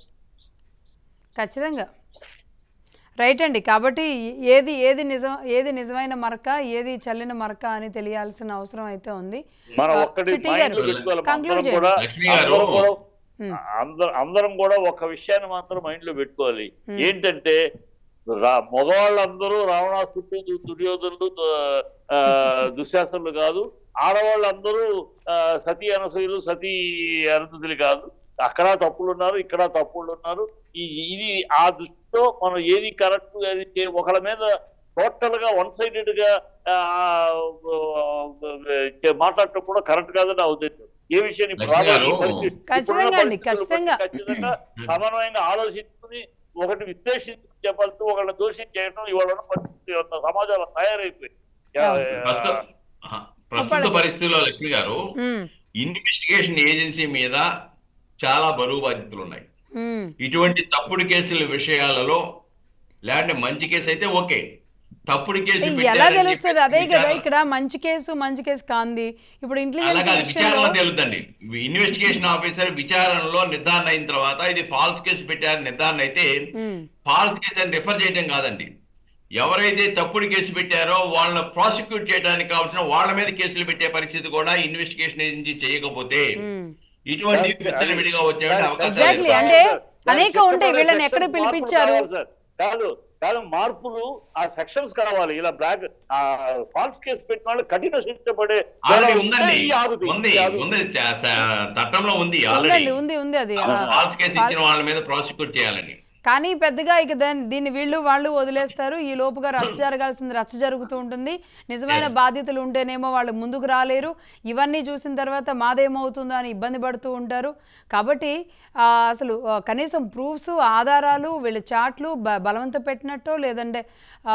S1: ఖచ్చితంగా రైట్ అండి కాబట్టి ఏది ఏది నిజం ఏది నిజమైన మరక ఏది చల్లిన మరక అని తెలియాల్సిన అవసరం అయితే ఉంది
S3: మనం
S1: ఆ,
S3: ఒక్కటి
S1: చిట్టి
S3: మైండ్
S1: గారు,
S3: లో పెట్టుకోవాలి
S1: conclude
S3: అందరం
S1: చేయండి.
S3: కూడా
S4: లక్ష్మి గారు.
S3: అందరం కూడా
S1: ఉమ్,
S3: అందరం అందరం కూడా ఒక విషయాన్ని మాత్రం మైండ్ లో పెట్టుకోవాలి
S1: Hmm.
S3: ఏంటంటే రా మగవాళ్ళందరూ రావణాసుడు దుర్యోధనుడు దు- ఆ, దుశ్శాసనులు కాదు ఆడవాళ్ళందరూ ఆ, సతీ అనసూయులు సతీ అరుంధతులు కాదు అక్కడ తప్పులు ఉన్నారు ఇక్కడ తప్పులు ఉన్నారు ఈ ఇది ఆ దృష్టితో మనం ఏది కరెక్ట్ అది చే- ఒకళ్ళ మీద టోటల్ గా వన్ సైడెడ్ గా ఆ, ఆ, మాట్లాడటం కూడా కరెక్ట్ కాదని నా ఉద్దేశం ఏ విషయాన్ని ఇప్పుడు
S4: లక్ష్మి
S3: రాబోయే
S4: గారు,
S3: పరిస్థితి-
S1: ఖచ్చితంగా
S3: ఇప్పుడున్న
S1: అండి,
S3: పరిస్థితులు బట్టి
S1: ఖచ్చితంగా.
S3: ఖచ్చితంగా సమన్వయంగా ఆలోచించుకుని ఒకటి విశ్లేషించి చెప్పాల్సి ఒకళ్ళని దోషం చేయడం ఇవాళ ఉన్న పరిస్థితి ఉన్న సమాజంలో తయారైపోయింది
S4: ప్రస్తుత ఆహా, ప్రస్తుత పరిస్థితుల్లో లక్ష్మి గారు
S1: ఉమ్,
S4: ఇన్వెస్టిగేషన్ ఏజెన్సీ మీద చాలా బరువు బాధ్యతలు ఉన్నాయి
S1: ఉమ్,
S4: ఇటువంటి తప్పుడు కేసుల విషయాలలో లేదంటే మంచి కేసు అయితే ఓకే తప్పుడు కేసు
S1: ఎలా
S4: పెట్టారని
S1: తెలుస్తుంది
S4: చెప్పి
S1: అదే కదా
S4: విచారణ-
S1: ఇక్కడ మంచి కేసు మంచి కేసు కాంది ఇప్పుడు
S4: అలా
S1: ఇంటెలిజెన్స్
S4: కాదు
S1: విషయంలో
S4: విచారణ తెలుద్దండి ఇన్వెస్టిగేషన్ ఆఫీసర్ విచారణలో నిర్ధారణ అయిన తర్వాత ఇది ఫాల్స్ కేసు పెట్టారని నిర్ధారణ అయితే
S1: ఉమ్,
S4: ఫాల్స్ కేసు అని రిఫర్ చేయడం కాదండి ఎవరైతే తప్పుడు కేసు పెట్టారో వాళ్ళని ప్రాసిక్యూట్ చేయడానికి కావాల్సిన వాళ్ళ మీద కేసులు పెట్టే పరిస్థితి కూడా ఇన్వెస్టిగేషన్ ఏజెన్సీ చేయకపోతే
S1: ఉమ్.
S4: ఇటువంటి
S3: అది-
S4: విత్తన విడిగా వచ్చే
S3: సార్,
S4: అవకాశాలు
S1: Exactly.
S4: ఎక్కువ.
S1: అంటే
S3: సార్,
S1: అనేక
S3: సార్,
S1: ఉంటాయి. వీళ్ళని
S3: సెక్షన్
S1: ఎక్కడ
S3: మార్పులు
S1: పిలిపించారు?
S3: కావాలి సార్. కాదు కాదు మార్పులు ఆ సెక్షన్స్ కావాలి ఇలా బ్లాక్ ఆ ఫాల్స్ కేసు పెట్టిన వాళ్ళు కఠిన శిక్ష పడే
S4: ఆల్రెడీ ఉందండి
S3: ఈ ఆగుతుంది,
S4: ఉంది
S3: ఈ ఆగుతుంది.
S4: ఉంది చ- స- చట్టంలో ఉంది ఆల్రెడీ
S1: ఉందండి ఉంది ఉంది అది ఆ,
S4: ఫాల్స్ కేసు ఇచ్చిన వాళ్ళ మీద ప్రాసిక్యూట్ చేయాలని
S1: కానీ పెద్దగా ఇక దాన్ని దీన్ని వీళ్ళు వాళ్ళు వదిలేస్తారు ఈ లోపుగా రచ్చ జరగాల్సింది రచ్చ జరుగుతూ ఉంటుంది నిజమైన బాధ్యతలు ఉంటేనేమో వాళ్ళు ముందుకు రాలేరు ఇవన్నీ చూసిన తర్వాత మాదేమవుతుందో అని ఇబ్బంది పడుతూ ఉంటారు కాబట్టి ఆ, అసలు ఆ, కనీసం ప్రూఫ్స్ ఆధారాలు వీళ్ళ చాట్లు బ బలవంత పెట్టినట్టో లేదంటే ఆ,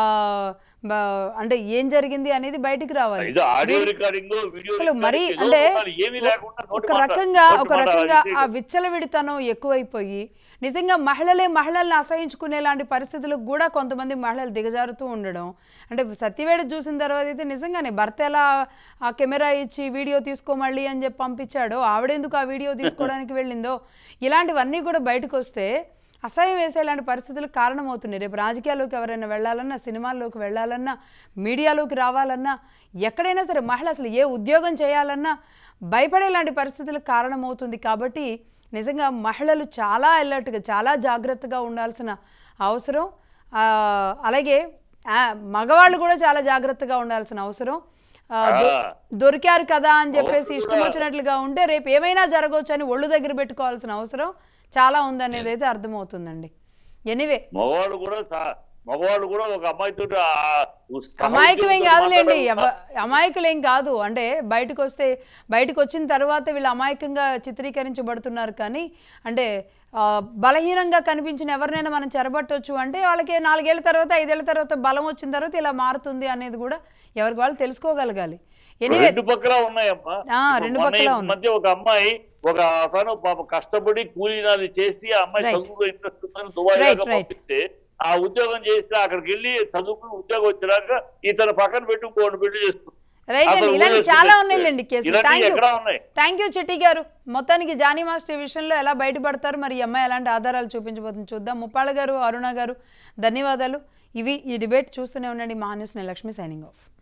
S1: బ- అంటే ఏం జరిగింది అనేది బయటికి రావాలి
S3: ఇది ఆడియో
S1: వీళ్ళు-
S3: రికార్డింగ్ వీడియో
S1: అసలు మరి
S3: రికార్డింగ్ ఏదో
S1: అంటే
S3: ఉండాలి. ఏమీ లేకుండా నోటి
S1: ఒక
S3: మాట,
S1: రకంగా
S3: నోటి
S1: ఒక
S3: మాట
S1: రకంగా
S3: అది
S1: ఆ విచ్చలవిడితనం ఎక్కువైపోయి నిజంగా మహిళలే మహిళల్ని అసహించుకునే లాంటి పరిస్థితులకు కూడా కొంతమంది మహిళలు దిగజారుతూ ఉండడం అంటే సత్యవేడ చూసిన తర్వాత అయితే నిజంగానే భర్త ఎలా ఆ కెమెరా ఇచ్చి వీడియో తీసుకో మళ్ళీ అని చెప్పి పంపించాడో ఆవిడెందుకు ఆ వీడియో తీసుకోవడానికి వెళ్ళిందో ఇలాంటివన్నీ కూడా బయటకు వస్తే అసహ్యం వేసేలాంటి పరిస్థితులకు కారణమవుతున్నాయి రేపు రాజకీయాల్లోకి ఎవరైనా వెళ్ళాలన్నా సినిమాల్లోకి వెళ్ళాలన్నా మీడియాలోకి రావాలన్నా ఎక్కడైనా సరే మహిళ అసలు ఏ ఉద్యోగం చేయాలన్నా భయపడేలాంటి పరిస్థితులకు కారణమవుతుంది కాబట్టి నిజంగా మహిళలు చాలా అలర్ట్గా చాలా జాగ్రత్తగా ఉండాల్సిన అవసరం ఆ, అలాగే ఆ, మగవాళ్ళు కూడా చాలా జాగ్రత్తగా ఉండాల్సిన అవసరం ఆ, దొ-
S3: ఆ.
S1: దొరికారు కదా అని చెప్పేసి
S3: అవును
S1: ఇష్టం
S3: కూడా.
S1: వచ్చినట్లుగా ఉంటే రేపు ఏమైనా జరగవచ్చు అని ఒళ్ళు దగ్గర పెట్టుకోవాల్సిన అవసరం చాలా ఉందనేది అయితే అర్థమవుతుందండి ఎనీవే
S3: మగవాళ్ళు కూడా సా- మగవాళ్ళు కూడా ఒక అమ్మాయితో
S1: అమాయకులేం కాదులేండి ఎవ- అమాయకులేం కాదు అంటే బయటకు వస్తే బయటకు వచ్చిన తర్వాత వీళ్ళు అమాయకంగా చిత్రీకరించబడుతున్నారు కానీ అంటే ఆ, బలహీనంగా కనిపించిన ఎవరినైనా మనం చెరబట్టొచ్చు అంటే వాళ్ళకి నాలుగేళ్ల తర్వాత ఐదేళ్ల తర్వాత బలం వచ్చిన తర్వాత ఇలా మారుతుంది అనేది కూడా ఎవరికి వాళ్ళు తెలుసుకోగలగాలి ఎనీవే
S3: రెండు పక్కల ఉన్నాయమ్మా
S1: ఆ,
S3: ఇప్పుడు
S1: రెండు
S3: మొన్న
S1: పక్కలా
S3: ఈ
S1: ఉన్నాయి.
S3: మధ్య ఒక అమ్మాయి ఒక అతను పాప కష్టపడి కూలీనాలు చేసి ఆ అమ్మాయి
S1: Right.
S3: చదువులో ఇంట్రెస్ట్ ఉందని దుబాయ్
S1: Right,
S3: దాకా
S1: right.
S3: పంపిస్తే ఆ ఉద్యోగం చేసి అక్కడికి వెళ్ళి చదువుకుని ఉద్యోగం వచ్చినాక ఇతను పక్కన పెట్టి ఇంకోటి పెట్టి చేస్తుంది
S1: రైట్ అండి
S3: అసలు
S1: ఇలాంటి
S3: ఊళ్ళో
S1: చాలా
S3: చూస్తే
S1: ఉన్నాయిలేండి కేసులు
S3: ఇలాంటివి
S1: థ్యాంక్ యూ
S3: ఎక్కడా ఉన్నాయి
S1: థ్యాంక్ యూ చిట్టి గారు మొత్తానికి జానీ మాస్టర్ ఈ విషయంలో ఎలా బయటపడతారు మరి ఈ అమ్మాయి ఎలాంటి ఆధారాలు చూపించబోతుంది చూద్దాం ముప్పాళ్ళ గారు అరుణ గారు ధన్యవాదాలు ఇవి ఈ డిబేట్ చూస్తూనే ఉండండి మహాన్యూస్ నేను లక్ష్మి సైనింగ్ ఆఫ్